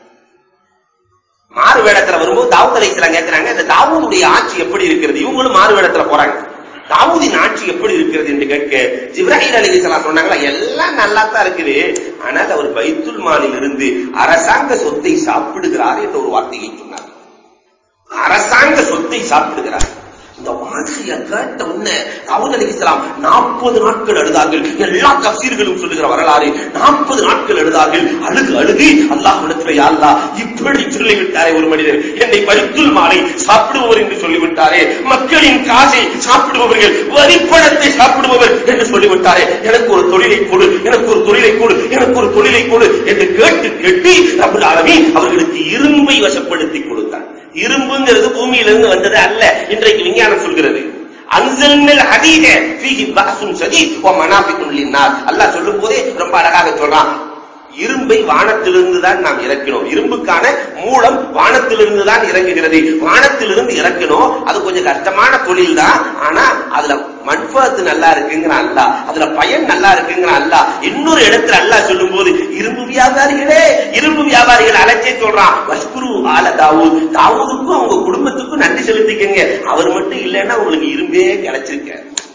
மாறு வேடத்துல வரும்போது தாவூத் அலி இஸ்லாம் கேட்கிறாங்க இந்த தாவூதுடைய ஆட்சி எப்படி இருக்கிறது இவங்களும் மாறு வேடத்துல போறாங்க தாவூதின் ஆட்சி எப்படி இருக்கிறது என்று கேட்க ஜிப்ராஹிம் அலி இஸ்லாம் சொன்னாங்களா எல்லாம் நல்லா தான் இருக்குது ஆனால் அவர் பைத்துல் மாலில் இருந்து அரசாங்க சொத்தை சாப்பிடுகிறார் என்ற ஒரு வார்த்தையை சொன்னார் அரசாங்க சொத்தை சாப்பிடுகிறார் இந்த வார்த்தையை கேட்ட உடனே தாவூத் அலி இஸ்லாம் நாற்பது நாட்கள் அழுதார்கள் எல்லா தப்சீர்களும் சொல்லுகிற வரலாறு நாற்பது நாட்கள் அழுதார்கள் அழுது அழுது அல்லாஹ் இடத்துல யாழ்லா இப்படி சொல்லிவிட்டாரே ஒரு மனிதர் என்னை பரித்துல் மாலை சாப்பிடுபவர் என்று சொல்லிவிட்டாரே மக்களின் காசை சாப்பிடுபவர்கள் வரிப்பணத்தை சாப்பிடுபவர் என்று சொல்லிவிட்டாரே எனக்கு ஒரு தொழிலை கொடு எனக்கு ஒரு தொழிலை கொடு எனக்கு ஒரு தொழிலை கொடு என்று கேட்டு கேட்டு ரபுல் ஆலமீன் அவர்களுக்கு இரும்பை வசப்படுத்தி கொடுத்தார் இரும்புங்கிறது பூமியிலிருந்து வந்தது அல்ல இன்றைக்கு விஞ்ஞானம் சொல்கிறது அன்சல்னல் ஹதீத ஃபீஹி பஅசுன் ஷதீத் வ மனாஃபிகுன் லின்னாஸ் அல்லாஹ் சொல்லும் போதே ரொம்ப அழகாக சொல்றான் இரும்பை வானத்திலிருந்து தான் நாம் இறக்கினோம் இரும்புக்கான மூலம் வானத்திலிருந்து தான் இறங்குகிறது வானத்திலிருந்து இறக்கணும் அது கொஞ்சம் கஷ்டமான தொழில் தான் ஆனா அதுல மண்பாத்து நல்லா இருக்குங்கிற அல்ல அதுல பயன் நல்லா இருக்குங்கிற அல்ல இன்னொரு இடத்துல அல்லாஹ் சொல்லும் போது இரும்பு வியாபாரிகளே இரும்பு வியாபாரிகள் அழைச்சே சொல்றான் வஷ்குரு ஆல தாவூத் தாவூதுக்கும் அவங்க குடும்பத்துக்கும் நன்றி செலுத்திக்கங்க அவர் மட்டும் இல்லைன்னா உங்களுக்கு இரும்பே கிடைச்சிருக்க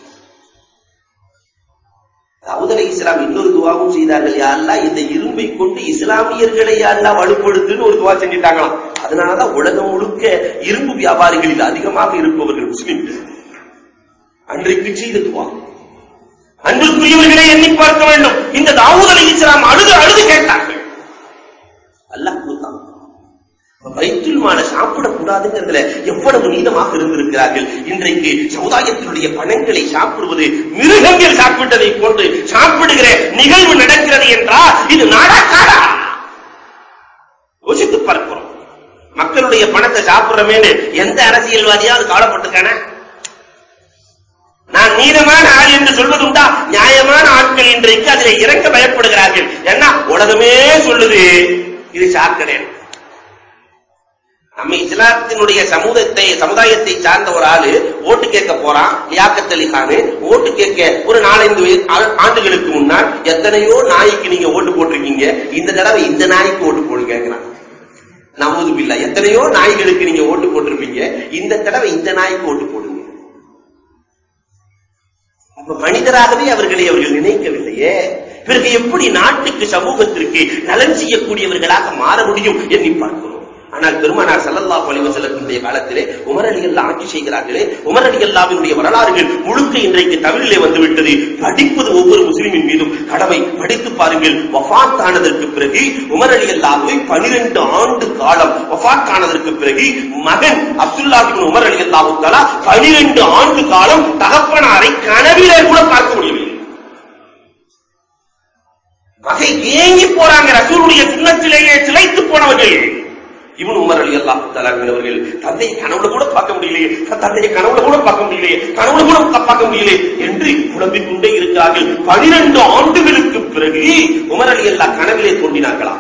தாவூத் அலை இஸ்லாம் இன்னொரு துவாவும் செய்தார்கள் யாரெல்லாம் இந்த இரும்பை கொண்டு இஸ்லாமியர்களை யாரெல்லாம் வலுப்படுத்துன்னு ஒரு துவா செஞ்சிட்டாங்களாம் அதனாலதான் உலகம் முழுக்க இரும்பு வியாபாரிகளில் அதிகமாக இருப்பவர்கள் முஸ்லிம்கள் அன்றைக்கு செய்த துவா அன்பிற்குரியவர்களை எண்ணி பார்க்க வேண்டும் இந்த தாவூத் அலை இஸ்லாம் அழுது அழுது கேட்டார்கள் அல்லாஹ் கொடுத்தான் வயிற்றில் மாலை சாப்பிடக்கூடாதுங்கிறதுல எவ்வளவு நீளமாக இருந்திருக்கிறார்கள் இன்றைக்கு சமுதாயத்தினுடைய பணங்களை சாப்பிடுவது மிருகங்கள் சாப்பிட்டதை போன்று சாப்பிடுகிற நிகழ்வு நடக்கிறது என்றால் இது நாடா காடா யோசித்து பார்க்கிறோம் மக்களுடைய பணத்தை சாப்பிடுறமேன்னு எந்த அரசியல்வாதியாவது கவலைப்பட்டிருக்கானே நான் நீதமான ஆள் என்று சொல்வதுண்டா நியாயமான ஆட்கள் இன்றைக்கு அதில் இறங்க பயப்படுகிறார்கள் ஏன்னா உலகமே சொல்லுது இது சாக்கடை நம்ம இஸ்லாத்தினுடைய சமூகத்தை சமுதாயத்தை சார்ந்த ஒரு ஆளு ஓட்டு கேட்க போறான் லியாக்கத் அலி கானு ஓட்டு கேட்க ஒரு நாலஞ்சு வய- ஆ- ஆண்டுகளுக்கு முன்னால் எத்தனையோ நாய்க்கு நீங்க ஓட்டு போட்டிருக்கீங்க இந்த தடவை இந்த நாய்க்கு ஓட்டு போடுங்கிறான் நமது பில்லா எத்தனையோ நாய்களுக்கு நீங்க ஓட்டு போட்டிருப்பீங்க இந்த தடவை இந்த நாய்க்கு ஓட்டு போடுங்க அப்ப மனிதராகவே அவர்களை அவர்கள் நினைக்கவில்லையே பிறகு எப்படி நாட்டுக்கு சமூகத்திற்கு நலன் செய்யக்கூடியவர்களாக மாற முடியும் எண்ணி பார்க்கிறோம் ஆனால் பெருமானார் ஸல்லல்லாஹு அலைஹி வஸல்லத்தினுடைய காலத்திலே உமர் அலி அல்லாஹ் ஆட்சி செய்கிறார்களே உமர் அலி அல்லாஹ்வினுடைய வரலாறுகள் முழுக்க இன்றைக்கு தமிழிலே வந்துவிட்டது படிப்பது ஒவ்வொரு முஸ்லிமின் மீதும் கடமை படித்து பாருங்கள் வஃபாத் ஆனதற்கு பிறகு உமர் அலி அல்லாஹ்வை 12 ஆண்டு காலம் வஃபாத் ஆனதற்கு பிறகு மகன் அப்துல்லா பின் உமர் அலி அல்லாஹு தஆலா 12 ஆண்டு காலம் தகப்பனாரை கனவிலே கூட பார்க்க முடியவில்லை வகை ஏங்கி போறாங்க ரசூலுடைய சுண்ணத்திலேயே சிலைத்து போனவர்கள் இவன் உமர் அலி அல்லாஹ் அவர்கள் தந்தையை கனவுல கூட பார்க்க முடியலையே தந்தையை கனவுல கூட பார்க்க முடியலையே கனவுல கூட பார்க்க முடியலையே என்று புலம்பிக் கொண்டே இருக்கிறார்கள் பனிரெண்டு ஆண்டுகளுக்கு பிறகு உமர் அலி அல்லாஹ் கனவிலே தோன்றினார்களாம்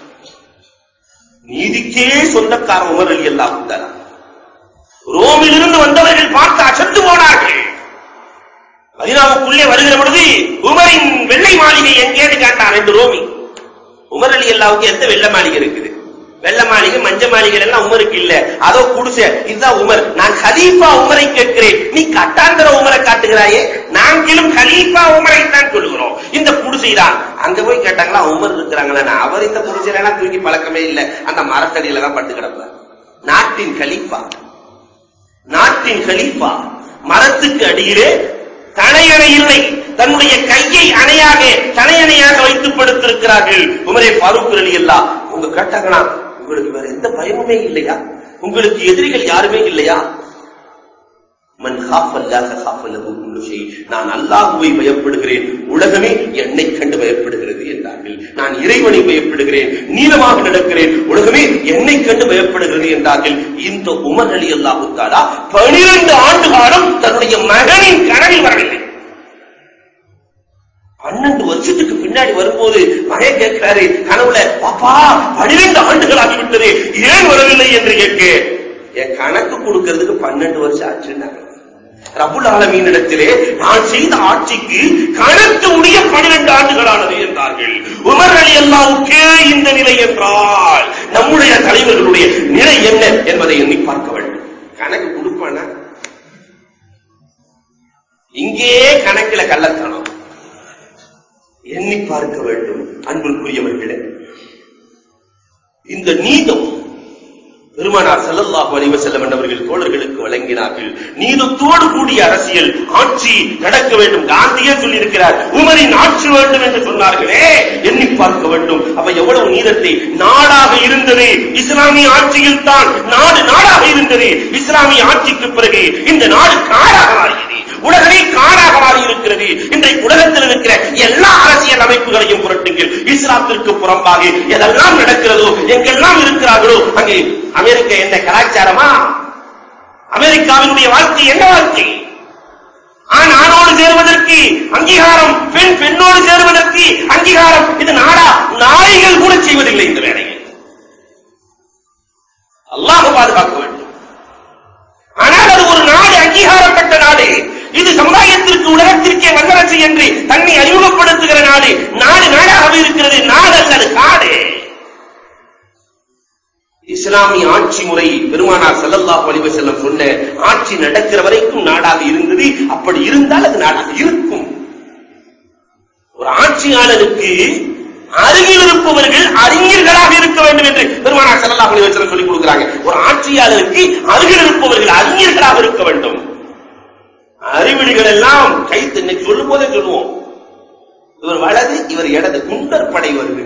நீதிக்கே சொந்தக்கார உமர் அலி அல்லாஹ் ரோமிலிருந்து வந்தவர்கள் பார்த்து அசந்து போனார்கள் மதினாவுக்குள்ளே வருகிற பொழுது உமரின் வெள்ளை மாளிகை எங்கேன்னு கேட்டான் ரெண்டு ரோமி உமர் அலி அல்லாவுக்கு எந்த வெள்ளை மாளிகை இருக்குது வெள்ளை மாளிகை மஞ்ச மாளிகை எல்லாம் உமருக்கு இல்ல அதோ குடிசை இதுதான் உமர் நான் கலீஃபா உமரை கேட்கிறேன் நீ கட்டாந்திர உமரை காட்டுகிறாயே நாங்களும் கலீஃபா உமரை தான் சொல்லுகிறோம் இந்த குடிசை தான் அங்க போய் கேட்டாங்களா உமர் இருக்கிறாங்களா அவர் இந்த குடிசையில எல்லாம் தூக்கி பழக்கமே இல்ல அந்த மரத்தடியில தான் பட்டு கிடப்பார் நாட்டின் கலீஃபா நாட்டின் கலீஃபா மரத்துக்கு அடியிலே தனையணை இல்லை தன்னுடைய கையை அணையாக தனையணையாக வைத்து படுத்திருக்கிறார்கள் உமரே ஃபாரூக் அலி அல்லா உங்க கேட்டாங்கன்னா உங்களுக்கு வேற எந்த பயமுமே இல்லையா உங்களுக்கு எதிரிகள் யாருமே இல்லையா மன் காஃபல்லாக காஃபல்லது குல்லு ஷை. நான் அல்லாஹுவை பயப்படுகிறேன் உலகமே என்னை கண்டு பயப்படுகிறது என்றார்கள் நான் இறைவனை பயப்படுகிறேன் நீளமாக நடக்கிறேன் உலகமே என்னை கண்டு பயப்படுகிறது என்றார்கள் இந்த உமர் அலி அல்லாஹு தாலா பனிரெண்டு ஆண்டு காலம் தன்னுடைய மகனின் கனவில் வரவில்லை பன்னெண்டு வருஷத்துக்கு பின்னாடி வரும்போது மகன் கேட்கிறாரு கனவுல பாப்பா பனிரெண்டு ஆண்டுகள் ஆகிவிட்டது ஏன் வரவில்லை என்று கேட்க என் கணக்கு கொடுக்கிறதுக்கு பன்னெண்டு வருஷம் ஆச்சுன்னாங்க ரபுல் ஆலமீனிடத்திலே நான் செய்த ஆட்சிக்கு கணக்கு முடிய பனிரெண்டு ஆண்டுகளானது என்றார்கள் உமர் அலி அல்லாவுக்கே இந்த நிலை என்றால் நம்முடைய தலைவர்களுடைய நிலை என்ன என்பதை எண்ணி பார்க்க வேண்டும் கணக்கு கொடுப்பானா இங்கே கணக்கில கள்ளத்தனம் எண்ணி பார்க்க வேண்டும் அன்பிற்குரியவர்களே இந்த நீதம் பெருமானார் ஸல்லல்லாஹு அலைஹி வஸல்லம் அவர்கள் தோழர்களுக்கு வழங்கினார்கள் நீதத்தோடு கூடிய அரசியல் ஆட்சி நடக்க வேண்டும் காந்தியே சொல்லியிருக்கிறார் உமரின் ஆட்சி வேண்டும் என்று சொன்னார்களே எண்ணி பார்க்க வேண்டும் அப்ப எவ்வளவு நீதத்தை நாடாக இருந்தது இஸ்லாமிய ஆட்சியில் தான் நாடு நாடாக இருந்தது இஸ்லாமிய ஆட்சிக்கு பிறகு இந்த நாடு காடாக மாறியது உலகமே காடாக மாறி இருக்கிறது இன்றைக்கு உலகத்தில் இருக்கிற எல்லா அரசியல் அமைப்புகளையும் புரட்டுங்கள் இஸ்லாத்திற்கு புறம்பாக எதெல்லாம் நடக்கிறதோ எங்கெல்லாம் இருக்கிறார்களோ அங்கே அமெரிக்க என்ன கலாச்சாரமா அமெரிக்காவினுடைய வாழ்க்கை என்ன வாழ்க்கை ஆண் ஆணோடு சேருவதற்கு அங்கீகாரம் பெண் பெண்ணோடு சேருவதற்கு அங்கீகாரம் இது நாடா நாய்கள் கூட செய்வதில்லை இந்த வேலையை அல்லாஹ் பாதுகாக்க வேண்டும் ஆனால் அது ஒரு நாடு அங்கீகாரம் பெற்ற நாடு இது சமுதாயத்திற்கு உலகத்திற்கே வல்லரசு என்று தன்னை அறிமுகப்படுத்துகிற நாடு நாடு நாடாகவே இருக்கிறது நாடு அல்லது காடு இஸ்லாமிய ஆட்சி முறை பெருமானார் ஸல்லல்லாஹு அலைஹி வஸல்லம் சொன்ன ஆட்சி நடக்கிற வரைக்கும் நாடாக இருந்தது அப்படி இருந்தால் அது நாடாக இருக்கும் ஒரு ஆட்சியாளருக்கு அருகில் இருப்பவர்கள் அறிஞர்களாக இருக்க வேண்டும் என்று பெருமானார் ஸல்லல்லாஹு அலைஹி வஸல்லம் சொல்லிக் கொடுக்கிறாங்க ஒரு ஆட்சியாளருக்கு அருகில் இருப்பவர்கள் அறிஞர்களாக இருக்க வேண்டும் அறிவிலிகள் எல்லாம் கைத்து இன்னைக்கு சொல்லும் போதே சொல்லுவோம் இவர் வலது இவர் இடது குண்டர் படை வருது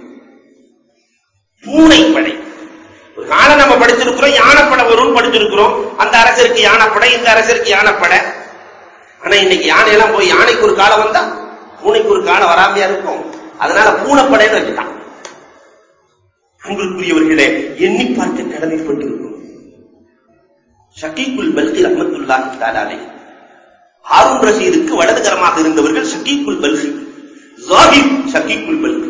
பூனை படை ஒரு காலம் நம்ம படிச்சிருக்கிறோம் யானைப்படை வரும்னு படிச்சிருக்கிறோம் அந்த அரசருக்கு யானைப்படை இந்த அரசருக்கு யானைப்படை ஆனா இன்னைக்கு யானையெல்லாம் போய் யானைக்கு ஒரு காலம் வந்தா பூனைக்கு ஒரு காலம் வராமையா இருக்கும் அதனால பூனைப்படைன்னு வச்சுட்டான் அன்பிற்குரியவர்களே எண்ணி பார்க்க கடமைப்பட்டிருக்கும் ஷக்கீக்குல் பல்கி ரஹமத்துல்லாஹி தாலாலே ஹாரூன் ரஷீதுக்கு வலதுகரமாக இருந்தவர்கள் ஷக்கீக்குல் பல்கி ஜாஹிப் ஷக்கீக்குல் பல்கி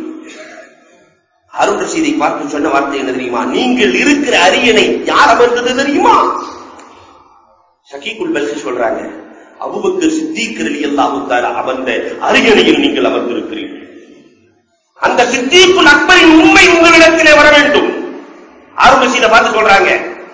ஹாரூன் ரஷீதை பார்த்து சொன்ன வார்த்தை என்ன தெரியுமா நீங்கள் இருக்கிற அரியணை யார் அமர்ந்தது தெரியுமா ஷக்கீக்குல் பல்கி சொல்றாங்க அபுபக்கர் சித்திக் ரலியல்லாஹு தஆலா அமர்ந்த அரியணையில் நீங்கள் அமர்ந்திருக்கிறீர்கள் அந்த சித்திக்குல் அக்பரின் உண்மை உங்களிடத்திலே வர வேண்டும் ஹாரூன் ரஷீதை பார்த்து சொல்றாங்க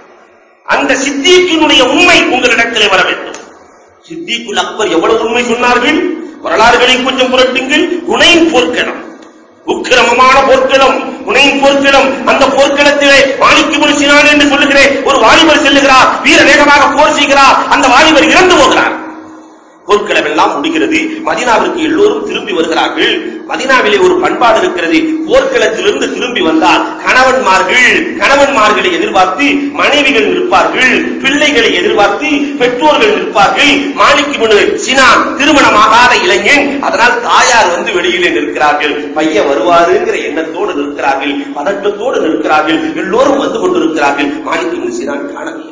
அந்த சித்திக்கினுடைய உண்மை உங்களிடத்திலே வர வேண்டும் சித்திக்குல் அக்பர் எவ்வளவு உண்மை சொன்னார்கள் வரலாறுகளை கொஞ்சம் புரட்டுங்கள் குணையின் போர்க்களம் உக்கிரமமான போர்க்களம் குணையின் போர்க்களம் அந்த போர்க்களத்திலே மாணிக்கு முனிசினான் என்று சொல்லுகிறேன் ஒரு வாலிபர் செல்லுகிறார் வீர வேகமாக போர் செய்கிறார் அந்த வாலிபர் இறந்து போகிறார் போர்க்களம் எல்லாம் முடிகிறது மதினாவிற்கு எல்லோரும் திரும்பி வருகிறார்கள் மதினாவிலே ஒரு பண்பாடு இருக்கிறது போர்க்களத்திலிருந்து திரும்பி வந்தால் கணவன்மார்கள் கணவன்மார்களை எதிர்பார்த்து மனைவிகள் நிற்பார்கள் பிள்ளைகளை எதிர்பார்த்து பெற்றோர்கள் நிற்பார்கள் மாணிக்கு முனு சினா திருமணமாகாத இளைஞன் அதனால் தாயார் வந்து வெளியிலே நிற்கிறார்கள் பையன் வருவாருங்கிற எண்ணத்தோடு நிற்கிறார்கள் பதட்டத்தோடு நிற்கிறார்கள் எல்லோரும் வந்து கொண்டிருக்கிறார்கள் மாணிக்கு முனு சினான் காணவில்லை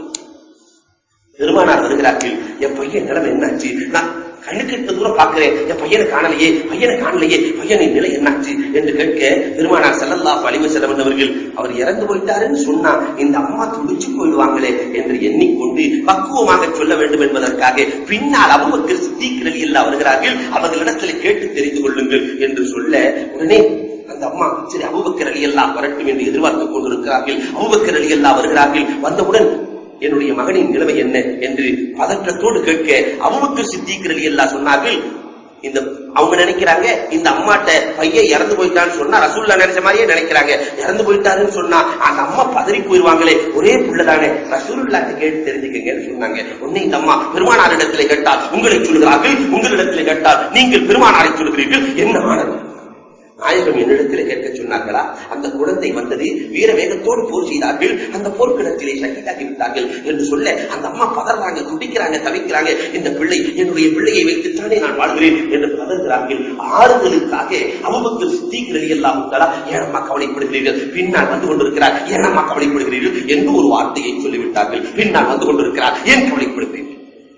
பெருமானார் வருகிறார்கள் என் பையன் நிலைமை என்னாச்சு நான் கண்ணுக்கு எட்ட தூரம் பார்க்கிறேன் என் பையனை காணலையே பையனை காணலையே பையனின் நிலை என்னாச்சு என்று கேட்க பெருமானார் ஸல்லல்லாஹு அலைஹி வஸல்லம் அவர்கள் அவர் இறந்து போயிட்டாருன்னு சொன்னா இந்த அம்மா துடிச்சு போயிடுவாங்களே என்று எண்ணிக்கொண்டு பக்குவமாக சொல்ல வேண்டும் என்பதற்காக பின்னால் அபூபக்கர் சித்திக் ரலியல்லாஹு வருகிறார்கள் அவர்களிடத்தில் கேட்டு தெரிந்து கொள்ளுங்கள் என்று சொல்ல உடனே அந்த அம்மா சரி அபூபக்கர் ரலியல்லாஹு வரட்டும் என்று எதிர்பார்த்துக் கொண்டிருக்கிறார்கள் அபூபக்கர் ரலியல்லாஹு வருகிறார்கள் வந்தவுடன் என்னுடைய மகனின் நிலைமை என்ன என்று பதற்றத்தோடு கேட்க அபூபக்கர் சித்திக் ரலியல்லாஹு சொன்னார்கள் இந்த அவங்க நினைக்கிறாங்க இந்த அம்மாட்ட பையன் இறந்து போயிட்டான்னு சொன்னா ரசூல்லா நினைச்ச மாதிரியே நினைக்கிறாங்க இறந்து போயிட்டாருன்னு சொன்னா அந்த அம்மா பதறி போயிருவாங்களே ஒரே புள்ளதானே ரசூலுல்லாட்ட கேட்டு தெரிஞ்சுக்கங்கன்னு சொன்னாங்க உடனே இந்த அம்மா பெருமானாரிடத்திலே கேட்டால் உங்களை சொல்கிறார்கள் உங்களிடத்திலே கேட்டால் நீங்கள் பெருமானாரை சொல்கிறீர்கள் என்ன ஆனது நாயகம் என்னிடத்திலே கேட்க சொன்னார்களா அந்த குழந்தை வந்தது வீர வேகத்தோடு போர் செய்தார்கள் அந்த போர்க்கிடத்திலே சகிதாகி விட்டார்கள் என்று சொல்ல அந்த அம்மா பதறாங்க துடிக்கிறாங்க தவிக்கிறாங்க இந்த பிள்ளை என்னுடைய பிள்ளையை வைத்துத்தானே நான் வாழ்கிறேன் என்று பதறுகிறார்கள் ஆறுதலுக்காக அபுபக்கர் சித்திக் ரலியல்லாஹு தஆலா ஏனம்மா கவலைப்படுகிறீர்கள் பின்னால் வந்து கொண்டிருக்கிறார் ஏனம்மா கவலைப்படுகிறீர்கள் என்று ஒரு வார்த்தையை சொல்லிவிட்டார்கள் பின்னால் வந்து கொண்டிருக்கிறார் ஏன் கவலைப்படுகிறீர்கள்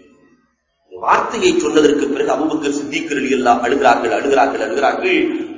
வார்த்தையை சொன்னதற்கு பிறகு அபுபக்கர் சித்திக் ரலியல்லாஹு அழுகிறார்கள் அழுகிறார்கள் அழுகிறார்கள்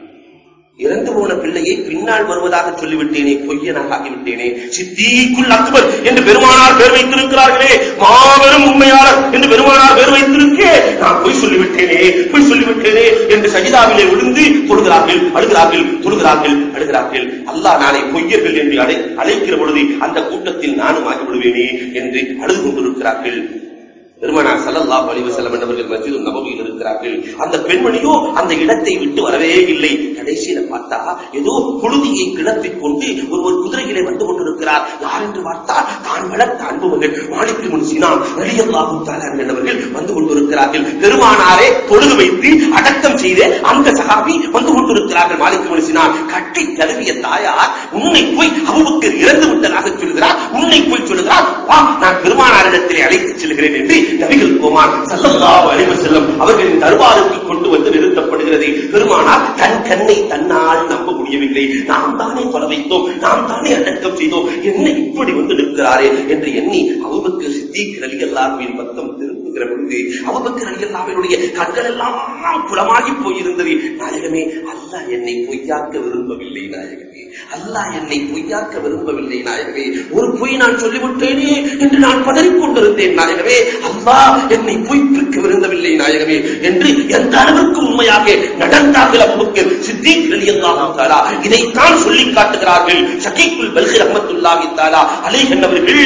இறந்து போன பிள்ளையை பின்னால் வருவதாக சொல்லிவிட்டேனே பொய்யனாக ஆகிவிட்டேனே சித்திக்குள் அக்பர் என்று பெருமானார் பேர் வைத்திருக்கிறார்களே மாபெரும் உண்மையாளர் என்று பெருமானார் பேர் வைத்திருக்கே நான் பொய் சொல்லிவிட்டேனே பொய் சொல்லிவிட்டேனே என்று சஜிதாவிலே விழுந்து தொழுகிறார்கள் அழுகிறார்கள் தொழுகிறார்கள் அழுகிறார்கள் அல்லாஹ் நாளை பொய்யர்கள் என்று அழை அழைக்கிற பொழுது அந்த கூட்டத்தில் நானும் ஆகிவிடுவேனே என்று அழுது கொண்டிருக்கிறார்கள் பெருமானார் ஸல்லல்லாஹு அலைஹி வஸல்லம் அவர்கள் மஸ்ஜிது நபவியில் இருக்கிறார்கள் அந்த பெண்மணியோ அந்த இடத்தை விட்டு வரவே இல்லை கடைசியில பார்த்தா ஏதோ புழுதியை கிளப்பிக் கொண்டு ஒருவர் குதிரையிலே வந்து கொண்டிருக்கிறார் யார் என்று பார்த்தால் தான் வளர்த்த அன்பு மகள் மாலிக்கு முன் சினான் ரலியல்லாஹு தஆலா என்பவர்கள் வந்து கொண்டிருக்கிறார்கள் பெருமானாரே தொழுது வைத்து அடக்கம் செய்த அந்த சகாபி வந்து கொண்டிருக்கிறார்கள் மாலிக்கு முன் சினான் கட்டி தழுவிய தாயார் உன்னை போய் அபூபக்கர் இறந்து விட்டதாக சொல்கிறார் உன்னை போய் சொல்கிறார் வா நான் பெருமானாரிடத்திலே அழைத்துச் செல்கிறேன் என்று நபிகள் கோமான் சல்லல்லாஹு அலைஹி வஸல்லம் அவர்களின் தர்பாருக்கு கொண்டு வந்து நிறுத்தப்படுகிறது பெருமானார் தன் கண்ணை தன்னால் நம்ப முடியவில்லை நாம் தானே கொலை வைத்தோம் நாம் தானே அடக்கம் செய்தோம் என்ன இப்படி வந்து நிற்கிறாரே என்று எண்ணி அவருக்கு சித்திக் ரலியல்லாஹுவின் பக்கம் திரும்புகிற பொழுது அவருக்கு ரலியல்லாஹுவினுடைய கண்கள் எல்லாம் புலமாகி போயிருந்தது நாயகமே அல்லாஹ் என்னை பொய்யாக்க விரும்பவில்லை நாயகமே அல்லாஹ் என்னை பொய்யாக்க விரும்பவில்லை நாயகமே ஒரு பொய் நான் சொல்லிவிட்டேனே என்று நான் பதறிக் கொண்டிருந்தேன் நாயகமே அல்லாஹ் என்னை பொய்ப்பிக்க விரும்பவில்லை நாயகமே என்று எந்த அளவிற்கு உண்மையாக நடந்தார்கள் அபுபக்கர் சித்திக் ரலியல்லாஹு தஆலா இதைத்தான் சொல்லிக் காட்டுகிறார்கள் ஷகீக்குல் பல்கி ரஹ்மத்துல்லாஹி தஆலா அலைஹி அவர்கள்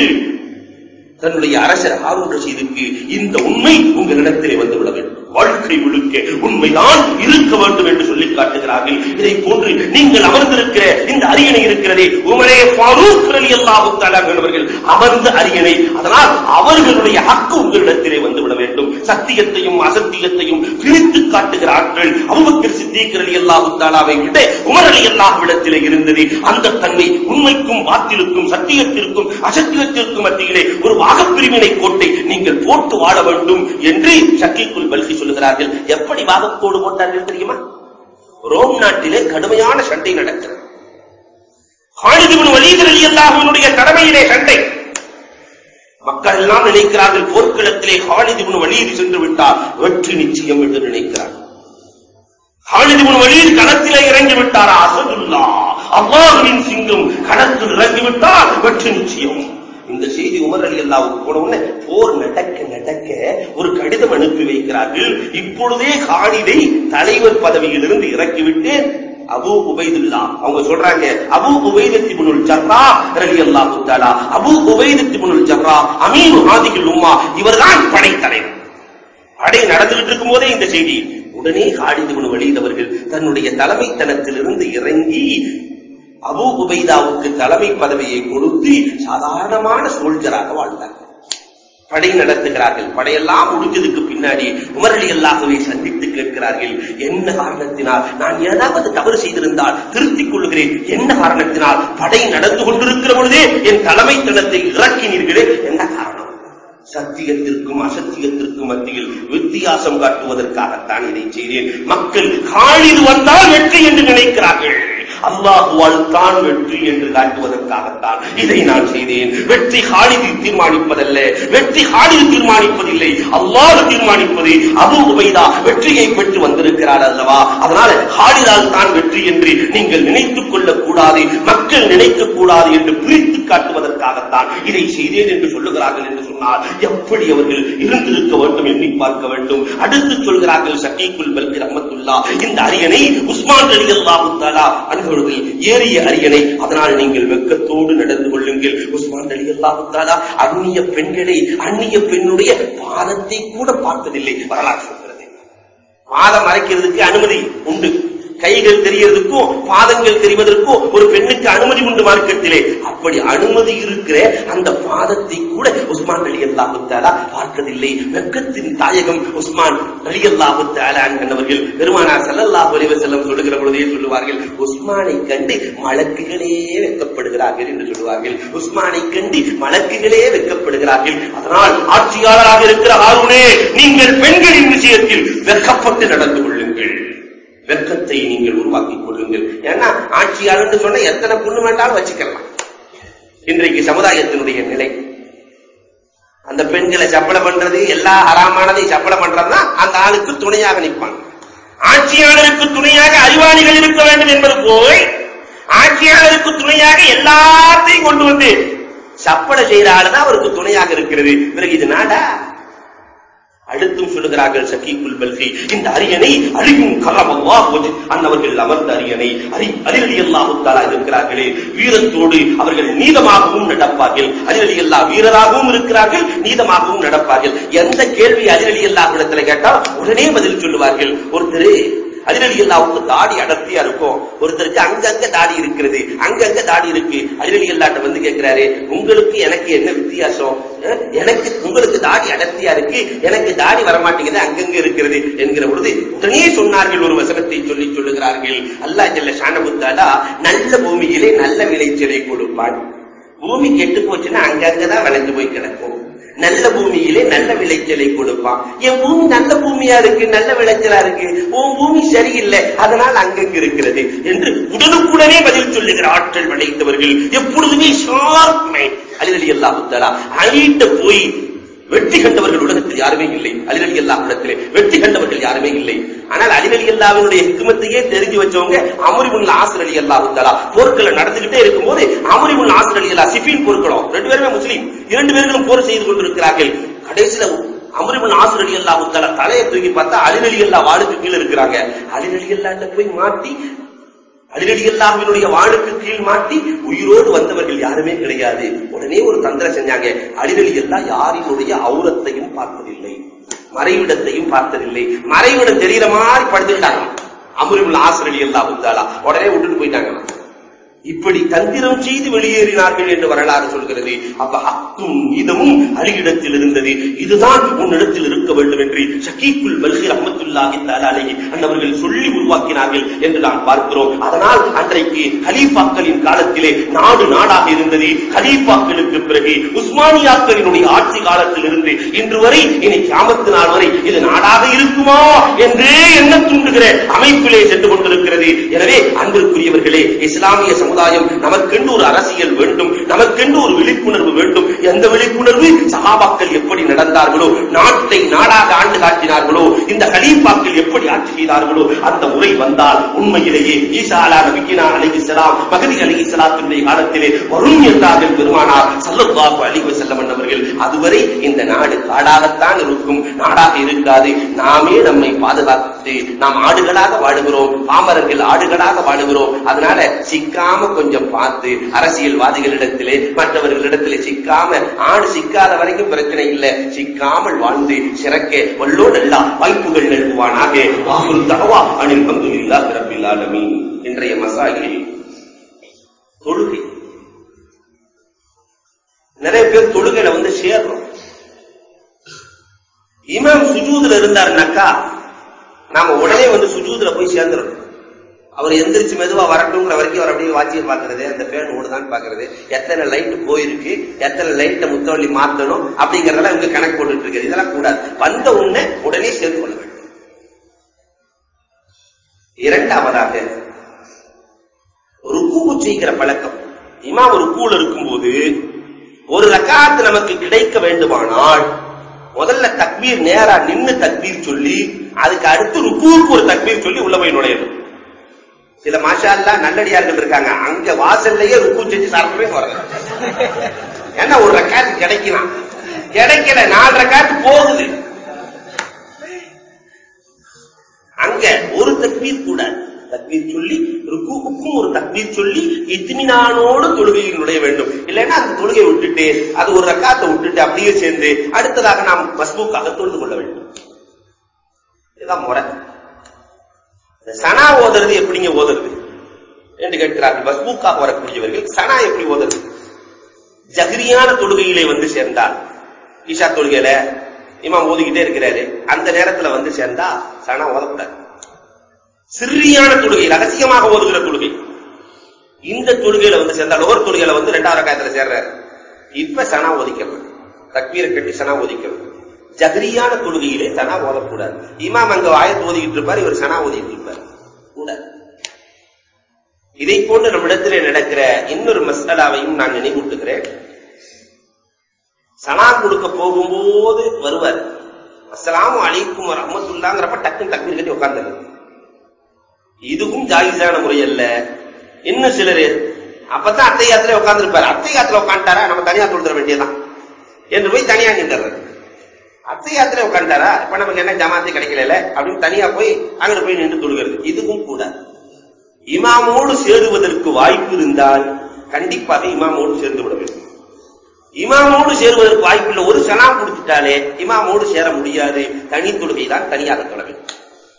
தன்னுடைய அரசர் ஹாரூன் ரஷீதுக்கு இந்த உண்மை உங்களிடத்திலே வந்துவிட வேண்டும் வாழ்க்கை முழுக்க உண்மைதான் இருக்க வேண்டும் என்று சொல்லி காட்டுகிறார்கள் இதை போன்று நீங்கள் அமர்ந்திருக்கிற இந்த அரியணை இருக்கிறதே உமரே ஃபாரூக் ரலியல்லாஹு தஆலா என்பவர்கள் அமர்ந்த அரியணை அதனால் அவர்களுடைய ஹக்கு உங்களிடத்திலே வந்துவிட வேண்டும் சத்தியத்தையும் அசத்தியத்தையும் பிரித்து காட்டுகிறார்கள் அபூபக்கர் சித்திக் ரலியல்லாஹு தஆலாவை விட உமர் ரலியல்லாஹு இடத்திலே இருந்தது அந்த தன்மை உண்மைக்கும் வாத்திலுக்கும் சத்தியத்திற்கும் அசத்தியத்திற்கும் மத்தியிலே ஒரு வாகப்பிரிவினை கோட்டை நீங்கள் போட்டு வாழ வேண்டும் என்று ஷக்கீக்குல் பல்கி சொல்லுகிறார்கள் எப்படி வாகக்கோடு போட்டார்கள் தெரியுமா ரோம் நாட்டிலே கடுமையான சண்டை நடக்கிறது ஹாலித் இப்னு வலீத் ரலியல்லாஹு அன்ஹுடைய தலைமையிலே சண்டை மக்கள் எல்லாம் நினைக்கிறார்கள் போர்க்களத்திலே ஹாலித் இப்னு வலீத் சென்று விட்டார் வெற்றி நிச்சயம் என்று நினைக்கிறார்கள் ஹாலித் இப்னு வலீத் களத்திலே இறங்கி விட்டார் அசதுல்லா அல்லாஹ்வின் சிங்கம் களத்தில் இறங்கி விட்டால் வெற்றி நிச்சயம் இந்த செய்தி உமர் அலி அல்லாவுக்கு போன உடனே போர் நடக்க நடக்க ஒரு கடிதம் அனுப்பி வைக்கிறார்கள் இப்பொழுதே ஹாலிதை தலைவர் பதவியிலிருந்து இறக்கிவிட்டு அபு உபைதுல்லா அவங்க சொல்றாங்க அபு உபைதத்தி முனுல் ஜர்ரா ரலியல்லாஹு தஆலா அபு உபைதத்தி முனுல் ஜர்ரா அமீரு ஹாதிகில் உம்மா இவர்தான் படைத்தலைவர் படை நடந்துகிட்டு இருக்கும் போதே இந்த செய்தி உடனே காலிது குணு வலீத் அவர்கள் தன்னுடைய தலைமைத்தனத்திலிருந்து இறங்கி அபூ உபைதாவுக்கு தலைமை பதவியை கொடுத்து சாதாரணமான சோல்ஜராக வாழ்ந்தார் படை நடத்துகிறார்கள் படையெல்லாம் முடிஞ்சதுக்கு பின்னாடி உமரலி அல்லாஹுவை சந்தித்து கேட்கிறார்கள் என்ன காரணத்தினால் நான் ஏதாவது தவறு செய்திருந்தால் திருத்திக் கொள்கிறேன் என்ன காரணத்தினால் படை நடந்து கொண்டிருக்கிற பொழுதே என் தலைமைத்தனத்தை இறக்கினீர்களே என்ன காரணம் சத்தியத்திற்கும் அசத்தியத்திற்கும் மத்தியில் வித்தியாசம் காட்டுவதற்காகத்தான் இதை செய்தேன் மக்கள் காலிது வந்தால் வெற்றி என்று நினைக்கிறார்கள் அல்லாஹுவால் தான் வெற்றி என்று காட்டுவதற்காகத்தான் இதை நான் செய்தேன் வெற்றி ஹாலிதி தீர்மானிப்பதல்ல வெற்றி ஹாலிது தீர்மானிப்பதில்லை அல்லாஹ் தீர்மானிப்பது அபு உபைதா வெற்றியை பெற்று வந்திருக்கிறார் அல்லவா அதனால ஹாலிதால் தான் வெற்றி என்று நீங்கள் நினைத்துக் கொள்ளக் கூடாது மக்கள் நினைக்க கூடாது என்று பிரித்து காட்டுவதற்காகத்தான் இதை செய்தேன் என்று சொல்லுகிறார்கள் என்று சொன்னால் எப்படி அவர்கள் இருந்திருக்க வேண்டும் எண்ணி பார்க்க வேண்டும் அடுத்து சொல்கிறார்கள் சக்கீக்குல் பல்கி ரஹமத்துல்லா இந்த அரியணை உஸ்மான் அலி அல்லாஹு தாலா அன்பொழுதில் ஏறிய அரியணை அதனால் நீங்கள் வெக்கத்தோடு நடந்து கொள்ளுங்கள் உஸ்மான் அலி அல்லாஹு தாலா அந்நிய பெண்களை அந்நிய பெண்ணுடைய பாதத்தை கூட பார்த்ததில்லை வரலாறு சொல்கிறது பாதம் மறைக்கிறதுக்கு அனுமதி உண்டு கைகள் தெரியறதுக்கும் பாதங்கள் தெரிவதற்கும் ஒரு பெண்ணுக்கு அனுமதி உண்டு மார்க்கத்திலே அப்படி அனுமதி இருக்கிற அந்த பாதத்தை கூட உஸ்மான் அலி அல்லாஹு தாலா பார்க்கவில்லை வெக்கத்தின் தாயகம் உஸ்மான் அலி அல்லாஹு தாலா என்பவர்கள் பெருமானார் ஸல்லல்லாஹு அலைஹி வஸல்லம் சொல்லுகிற பொழுதே சொல்லுவார்கள் உஸ்மானை கண்டு மலக்குகளே வெக்கப்படுகிறார்கள் என்று சொல்லுவார்கள் உஸ்மானை கண்டு மலக்குகளே வெக்கப்படுகிறார்கள் அதனால் ஆட்சியாளராக இருக்கிற ஆருணே நீங்கள் பெண்களின் விஷயத்தில் வெக்கப்பட்டு நடந்து கொள்ளுங்கள் வெக்கத்தை நீங்கள் உருவாக்கிக் கொள்ளுங்கள் ஏன்னா ஆட்சியாளர்னு சொன்னா எத்தனை பொண்ணு வேண்டாலும் வச்சுக்கலாம் இன்றைக்கு சமுதாயத்தினுடைய நிலை அந்த பெண்களை சப்பளை பண்றது எல்லா ஹராமானதையும் சப்பளை பண்றதுனா அந்த ஆளுக்கு துணையாக நிற்பாங்க ஆட்சியாளருக்கு துணையாக அறிவாளிகள் இருக்க வேண்டும் என்பது போய் ஆட்சியாளருக்கு துணையாக எல்லாத்தையும் கொண்டு வந்து சப்பளை செய்யற ஆளுதான் அவருக்கு துணையாக இருக்கிறது பிறகு இது நாடா அடுத்தும் சொல்லுகிறார்கள் சகீக்குல் பல்கி இந்த அரியணை அழியும் கரம் அல்லாஹ் அன்னவர்கள் அமர்ந்த அரியணை அரி அலிரலி அல்லாஹுத்தாலா இருக்கிறார்களே வீரத்தோடு அவர்கள் நீதமாகவும் நடப்பார்கள் அலிரலி அல்லா வீரராகவும் இருக்கிறார்கள் நீதமாகவும் நடப்பார்கள் எந்த கேள்வி அலிரலி அல்லாஹிடத்துல கேட்டால் உடனே பதில் சொல்லுவார்கள் ஒருத்தர் அதிரலி அல்லாவுக்கு தாடி அடர்த்தியா இருக்கும் ஒருத்தருக்கு அங்கங்க தாடி இருக்கிறது அங்கங்க தாடி இருக்கு அதிரலி அல்லாட்ட வந்து கேட்கிறாரு உங்களுக்கு எனக்கு என்ன வித்தியாசம் அஹ், எனக்கு உங்களுக்கு தாடி அடர்த்தியா இருக்கு எனக்கு தாடி வரமாட்டேங்குது அங்கங்க இருக்கிறது என்கிற பொழுது உடனே சொன்னார்கள் ஒரு வசனத்தை சொல்லி சொல்லுகிறார்கள் அல்லாஹ் ஜல்ல ஷானபுத்தாலா நல்ல பூமியிலே நல்ல விளைச்சலை கொடுப்பான் பூமி கெட்டு போச்சுன்னா அங்கங்கதான் விளைஞ்சு போய் கிடக்கும் நல்ல பூமியிலே நல்ல விளைச்சலை கொடுப்பான் என் பூமி நல்ல பூமியா இருக்கு நல்ல விளைச்சலா இருக்கு உன் பூமி சரியில்லை அதனால் அங்கங்க இருக்கிறது என்று உடனுக்குடனே பதில் சொல்லுகிற ஆற்றல் படைத்தவர்கள் எப்பொழுதுமே ஷார்ப் மைண்ட் அலிரலி அல்லாஹுத்தாலா அழிட்ட போய் வெற்றி கண்டவர்கள் உலகத்தில் யாருமே இல்லை அலிரலி அல்லா இடத்திலே வெற்றி கண்டவர்கள் யாருமே இல்லை ஆனால் அலிரலி அல்லாவினுடைய ஹிக்மத்தையே தெரிஞ்சு வச்சவங்க அமரிபுல் ஆசர் அலி அல்லாஹு தலா போர்க்களை நடந்துகிட்டே இருக்கும்போது அமரிபுல் ஆசர் அலி அல்லா சிஃபின் போர்க்களம் ரெண்டு பேருமே முஸ்லீம் இரண்டு பேர்களும் போர் செய்து கொண்டிருக்கிறார்கள் கடைசியில அமரிபுல் ஆசர் அலி அல்லாஹு தலா தலையை தூக்கி பார்த்தா அலிரலி அல்லா வாளுக்கு கீழே இருக்கிறாங்க அலிரலி அல்லாட்ட போய் மாட்டி அலிரலி அல்லாஹ்வினுடைய வாளுக்கு கீழ் மாட்டி உயிரோடு வந்தவர்கள் யாருமே கிடையாது உடனே ஒரு தந்திரம் செஞ்சாங்க அலிரலி அல்லா யாரினுடைய அவுரத்தையும் பார்த்ததில்லை மறைவிடத்தையும் பார்த்ததில்லை மறைவிடம் தெரிகிற மாதிரி படுத்துக்கிட்டாங்க அமருல் ஆசிரலி அல்லாஹ் உத்தாலா உடனே விட்டுட்டு போயிட்டாங்க இப்படி தந்திரம் செய்து வெளியேறினார்கள் என்று வரலாறு சொல்கிறது அப்ப ஹக்கும் இதமும் அலியிடத்தில் இருந்தது இதுதான் உன்னிடத்தில் இருக்க வேண்டும் என்று ஷக்கீக்குல் பல்கி ரஹமத்துல்லாஹி தஆலாலை அன்னவர்கள் சொல்லி உருவாக்கினார்கள் என்று நாம் பார்க்கிறோம் அதனால் அன்றைக்கு கலீஃபாக்களின் காலத்திலே நாடு நாடாக இருந்தது கலீஃபாக்களுக்கு பிறகு உஸ்மானியாக்களினுடைய ஆட்சி காலத்தில் இருந்து இன்று வரை இனி கியாமத்து நாள் வரை இது நாடாக இருக்குமா என்றே எண்ண தூண்டுகிற அமைப்பிலே சென்று கொண்டிருக்கிறது எனவே அன்பிற்குரியவர்களே இஸ்லாமிய சமுதாய சமுதாயம் நமக்கென்று ஒரு அரசியல் வேண்டும் நமக்கென்று ஒரு விழிப்புணர்வு வேண்டும் எந்த விழிப்புணர்வு சகாபாக்கள் எப்படி நடந்தார்களோ நாட்டை நாடாக ஆண்டு காட்டினார்களோ இந்த கலீஃபாக்கள் எப்படி ஆட்சி செய்தார்களோ அந்த முறை வந்தால் உண்மையிலேயே ஈசா அலா நபிக்கினா அலைஹி ஸலாம் மகதி அலைஹி ஸலாத்துடைய காலத்திலே வரும் என்றார்கள் பெருமானார் ஸல்லல்லாஹு அலைஹி வஸல்லம் அவர்கள் அதுவரை இந்த நாடு காடாகத்தான் இருக்கும் நாடாக இருக்காது நாமே நம்மை பாதுகாத்து நாம் ஆடுகளாக வாழுகிறோம் பாமரர்கள் ஆடுகளாக வாழுகிறோம் அதனால சிக்காம கொஞ்சம் பார்த்து அரசியல்வாதிகளிடத்திலே மற்றவர்களிடத்திலே சிக்காம ஆடு சிக்காத வரைக்கும் பிரச்சனை இல்லை சிக்காமல் வாழ்ந்து சிறக்க வல்லோடு எல்லா வாய்ப்புகள் நல்குவானாக வாகுல் தகவா அனில் பந்து இல்லா பிறப்பில் ஆலமீன் இன்றைய மசாகில் தொழுகை நிறைய பேர் தொழுகையில வந்து சேர்றோம் இமாம் சுஜூதுல இருந்தாருனாக்கா நாம உடனே வந்து சுஜூதுல போய் சேர்ந்துடணும் அவர் எந்திரிச்சு மெதுவா வரட்டுங்கிற வரைக்கும் அவர் அப்படியே வாட்சியை பாக்குறது அந்த பேன் ஓடுதான்னு பாக்குறது எத்தனை லைட் போயிருக்கு எத்தனை லைட்டை முத்தவள்ளி மாத்தணும் அப்படிங்கறதெல்லாம் இவங்க கணக்கு போட்டுட்டு இருக்காரு இதெல்லாம் கூடாது வந்த உடனே உடனே சேர்ந்து கொள்ள வேண்டும் இரண்டாவதாக ருக்கு செய்கிற பழக்கம் இமாம் ஒரு கூல் இருக்கும்போது ஒரு ரக்காத்து நமக்கு கிடைக்க வேண்டுமானால் முதல்ல தக்பீர் நேரா நின்னு தக்பீர் சொல்லி அதுக்கு அடுத்து ருக்குவுக்கு ஒரு தக்பீர் சொல்லி உள்ள போய் நுழையணும் சில மாஷா அல்லாஹ் நல்லடியார்கள் இருக்காங்க அங்க வாசல்லையே ருக்கு செஞ்சு சாப்பிடவே வர்றாங்க ஏன்னா ஒரு ரக்காத்து கிடைக்கலாம் கிடைக்கல நாலு ரக்காத்து போகுது அங்க ஒரு தக்பீர் கூட தக்பீர் சொல்லி ருக்குவுக்கும் ஒரு தக்பீர் சொல்லி இத்திமினானோடு தொழுகையில் நுழைய வேண்டும் இல்லைன்னா அந்த தொழுகையை விட்டுட்டு அது ஒரு ரக்காத்தை விட்டுட்டு அப்படியே சேர்ந்து அடுத்ததாக நாம் மஸ்பூக்காக தொழுது கொள்ள வேண்டும் இதுதான் முறை இந்த சனா ஓதுறது எப்படிங்க ஓதுறது என்று கேட்கிறார்கள் மஸ்பூக்காக வரக்கூடியவர்கள் சனா எப்படி ஓதுறது ஜஹ்ரியான தொழுகையிலே வந்து சேர்ந்தால் ஈஷா தொழுகையில இமாம் ஓதிக்கிட்டே இருக்கிறாரு அந்த நேரத்துல வந்து சேர்ந்தா சனா ஓதக்கூடாது சிறியான தொழுகை ரகசியமாக ஓதுகிற தொழுகை இந்த தொழுகையில வந்து சேர்ந்தா லோவர் தொழுகையில வந்து ரெண்டாவது காயத்துல சேர்றாரு இப்ப சனா ஓதிக்கணும் தக்பீரை கட்டி சனா ஓதிக்கணும் ஜஹ்ரியான தொழுகையிலே சனா ஓதக்கூடாது இமாம் அங்க ஆயத்து ஓதிக்கிட்டு இருப்பார் இவர் சனா ஓதிட்டு இருப்பார் கூடாது இதை போன்று நம்மிடத்திலே நடக்கிற இன்னொரு மசாலாவையும் நான் நினைவூட்டுகிறேன் சனா கொடுக்க போகும்போது வருவார் அஸ்ஸலாமு அலைக்கும் ரஹ்மத்துல்லாங்கிறப்ப டக்குன்னு தக்பீர் கட்டி உட்கார்ந்தாரு இதுவும் ஜாயிஸான முறை அல்ல இன்னும் சிலர் அப்பதான் அத்தை யாத்திரை உட்கார்ந்துருப்பாரு அத்தை யாத்திரை உட்காந்துட்டாரா நம்ம தனியா தொழுதுற வேண்டியதான் என்று போய் தனியா நின்றுறது அத்தை யாத்திரை உட்காந்துட்டாரா இப்ப நமக்கு என்ன ஜமாத்தே கிடைக்கல அப்படின்னு தனியா போய் அங்க போய் நின்று தொழுகிறது இதுவும் கூட இமாமோடு சேருவதற்கு வாய்ப்பு இருந்தால் கண்டிப்பாக இமாமோடு சேர்ந்து விட வேண்டும் இமாமோடு சேருவதற்கு வாய்ப்பு இல்லை ஒரு சலாம் கொடுத்துட்டாலே இமாமோடு சேர முடியாது தனி தொழுகை தான் தனியாக தொழ வேண்டும்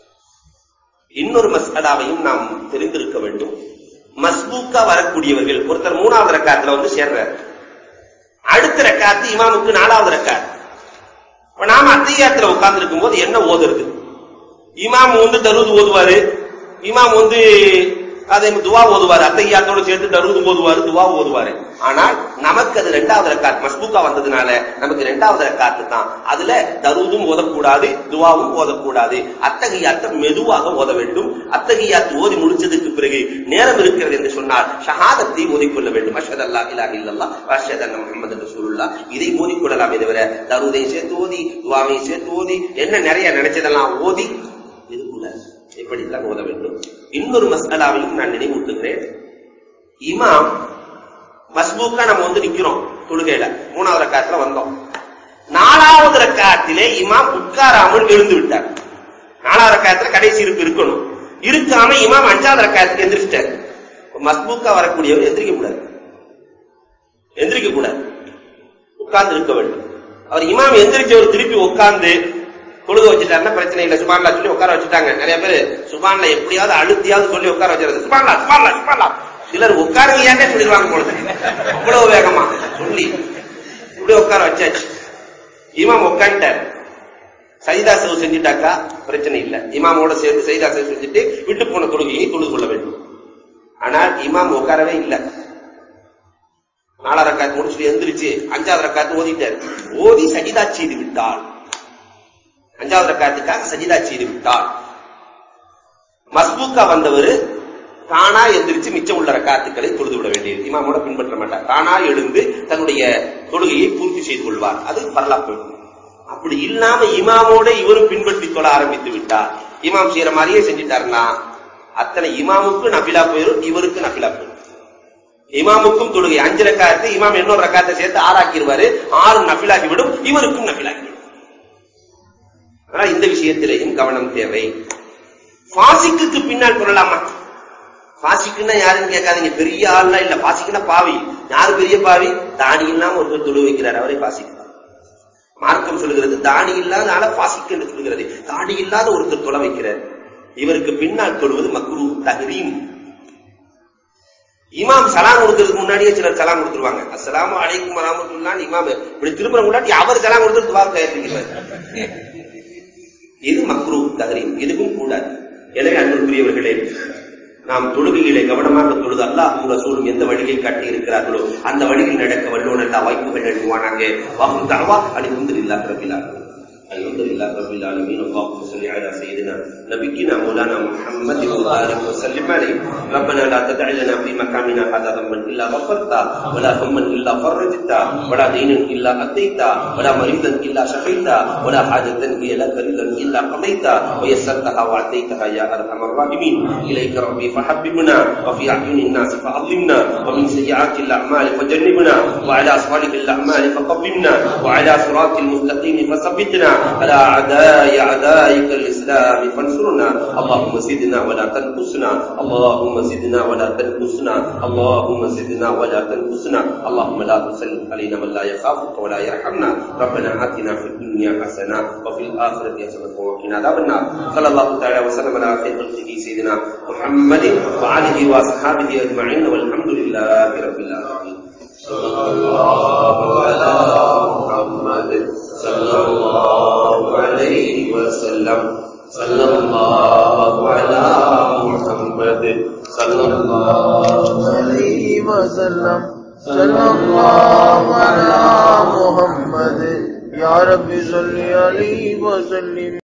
இன்னொரு மசாலாவையும் நாம் தெரிந்திருக்க வேண்டும் மஸ்பூக்கா வரக்கூடியவர்கள் ஒருத்தர் மூணாவது ரக்காத்துல வந்து சேர்றார் அடுத்த ரக்காத்து இமாமுக்கு நாலாவது ரக்காத் இப்ப நாம அத்தையாத்துல உட்கார்ந்து இருக்கும் போது என்ன ஓதுறது இமாம் வந்து தருவது ஓதுவாரு இமாம் வந்து அதே துவா ஓதுவாரு அத்தையாத்தோட சேர்த்து தருவது ஓதுவாரு துவா ஓதுவாரு ஆனால் நமக்கு அது ரெண்டாவது ரக்காத் மஸ்பூக்கா வந்ததுனால நமக்கு ரெண்டாவது ரக்காத்து தான் அதுல தருவதும் ஓதக்கூடாது துவாவும் ஓதக்கூடாது அத்தகையாத்த மெதுவாக ஓத வேண்டும் அத்தகையாத்து ஓதி முடிச்சதுக்கு பிறகு நேரம் இருக்கிறது என்று சொன்னால் ஷஹாதத்தை ஓதிக்கொள்ள வேண்டும் அஷத் அல்லா இலா இல்லல்லா அஷத் அண்ணா முகமது ரசூலுல்லா இதை ஓதிக்கொள்ளலாமே தவிர தருவதையும் சேர்த்து ஓதி துவாவையும் சேர்த்து ஓதி என்ன நிறைய நினைச்சதெல்லாம் ஓதி இருக்கக்கூடாது இப்படித்தான் ஓத வேண்டும் இன்னொரு மசாலாவையும் நான் நினைவூட்டுகிறேன் இமாம் மஸ்பூக்கா நம்ம வந்து நிக்கிறோம் தொழுகையில மூணாவது ரக்காத்துல வந்தோம் நாலாவது ரக்காத்திலே இமாம் உட்காராமல் எழுந்து விட்டார் நாலாவது ரக்காத்துல கடைசி இருப்பு இருக்கணும் இருக்காம இமாம் அஞ்சாவது ரக்காத்துக்கு எந்திரிச்சிட்டார் மஸ்பூக்கா வரக்கூடியவர் எந்திரிக்க கூடாது எந்திரிக்க கூடாது உட்கார்ந்து இருக்க வேண்டும் அவர் இமாம் எந்திரிச்சவர் திருப்பி உட்கார்ந்து தொழுக வச்சுட்டாருன்னா பிரச்சனை இல்ல சுபான்லா சொல்லி உட்கார வச்சுட்டாங்க நிறைய பேர் சுபான்ல எப்படியாவது அழுத்தியாவது சொல்லி உட்கார வச்சிருது சுபான்லா சுபான்லா சுபான்லா சிலர் உட்காருங்கயாண்டே சொல்லிடுவாங்க பொழுது அவ்வளவு வேகமா சொல்லி இப்படி உட்கார வச்சாச்சு இமாம் உட்காந்துட்டார் சைதா செவ் செஞ்சுட்டாக்கா பிரச்சனை இல்ல இமாமோட சேர்ந்து சைதா செவ் செஞ்சுட்டு விட்டு போன தொழுகையை தொழுது கொள்ள வேண்டும் ஆனால் இமாம் உட்காரவே இல்லை நாலாவது ரக்காத்து முடிச்சுட்டு எந்திரிச்சு அஞ்சாவது ரக்காத்து ஓதிட்டார் ஓதி சஜிதா செய்து விட்டாள் அஞ்சாவது ரக்காத்துக்காக சஜிதா செய்து விட்டாள் மஸ்பூக்கா வந்தவர் தானா எந்திரிச்சு மிச்சம் உள்ள ரக்காத்துக்களை தொழுது விட வேண்டியது இமாமோட பின்பற்ற மாட்டார் தானா எழுந்து தன்னுடைய தொழுகையை பூர்த்தி செய்து கொள்வார் அது பரலாப்பு அப்படி இல்லாம இமாமோட இவரும் பின்பற்றி தொழ ஆரம்பித்து விட்டார் இமாம் செய்யற மாதிரியே செஞ்சுட்டாருன்னா அத்தனை இமாமுக்கு நபிலா போயிரும் இவருக்கு நபிலா போயிரும் இமாமுக்கும் தொழுகை அஞ்சு ரக்காத்து இமாம் இன்னொரு ரக்காத்தை சேர்த்து ஆறாக்கிடுவாரு ஆறு நபிலாகி விடும் இவருக்கும் நபிலாகி விடும் ஆனா இந்த விஷயத்திலேயும் கவனம் தேவை பாசிக்கு பின்னால் சொல்லலாமா பாசிக்குன்னா யாருன்னு கேட்காதீங்க பெரிய ஆள்லாம் இல்ல பாசிக்குன்னா பாவி யாரு பெரிய பாவி தாடி இல்லாம ஒருத்தர் தொழு வைக்கிறார் அவரே பாசிக்கிறார் மார்க்கம் சொல்லுகிறது தாடி இல்லாத ஆள பாசிக்கு என்று சொல்லுகிறது தாடி இல்லாத ஒருத்தர் தொலை வைக்கிறார் இவருக்கு பின்னால் தொழுவது மக்ரூ தஹரீம் இமாம் சலாம் கொடுக்கறதுக்கு முன்னாடியே சிலர் சலாம் கொடுத்துருவாங்க அஸ்ஸலாமு அலைக்கும் வரஹ்மத்துல்லாஹி இமாம் இப்படி திரும்ப முன்னாடி அவர் சலாம் கொடுத்து துவா கேட்டுக்கிறார் இது மக்ரூ தஹரீம் இதுவும் கூடாது எனவே அன்புக்குரியவர்களே நாம் தொழுகையிலே கவனமாக தொழுது அல்லாஹும் ரசூலும் எந்த வழியை காட்டி இருக்கிறார்களோ அந்த வழியில் நடக்க வல்லோன் எல்லா வாய்ப்புகள் எழுதுவானாங்க வாகும் தரவா அலிஹம்துலில்லாஹ் ரபில் ஆலமீன் الحمد لله رب العالمين اللهم صل على سيدنا نبينا مولانا محمد وبارك وسلم عليه ربنا لا تدع لنا في مقامنا هذا ذنبا الا غفرته ولا هما الا فرجته ولا دينا الا اتيته ولا مريضا الا شفيته ولا حاجة هي لك رضا الا قضيتها ويسرتها واتيتها يا ارحم الراحمين اليك ربي فحببنا وفي اعين الناس فعظمنا ومن سيئات الاعمال فجنبنا وعلى صالح الاعمال فقبلنا وعلى صراط المستقيم فثبتنا على اعداء اعدائك الاسلام فانصرنا اللهم زدنا ولا تنقصنا اللهم زدنا ولا تنقصنا اللهم زدنا ولا تنقصنا اللهم لا تسلط علينا من لا يخافك ولا يرحمنا ربنا اتنا في الدنيا حسنه وفي الاخره حسنه وقنا عذاب النار صلى الله تعالى وسلم على خير خلقه سيدنا محمد وعلى اله واصحابه اجمعين والحمد لله رب العالمين صلى الله على محمد صلى الله عليه وسلم صلى الله على محمد صلى الله عليه وسلم صلى الله على محمد يا رب صل عليه وسلم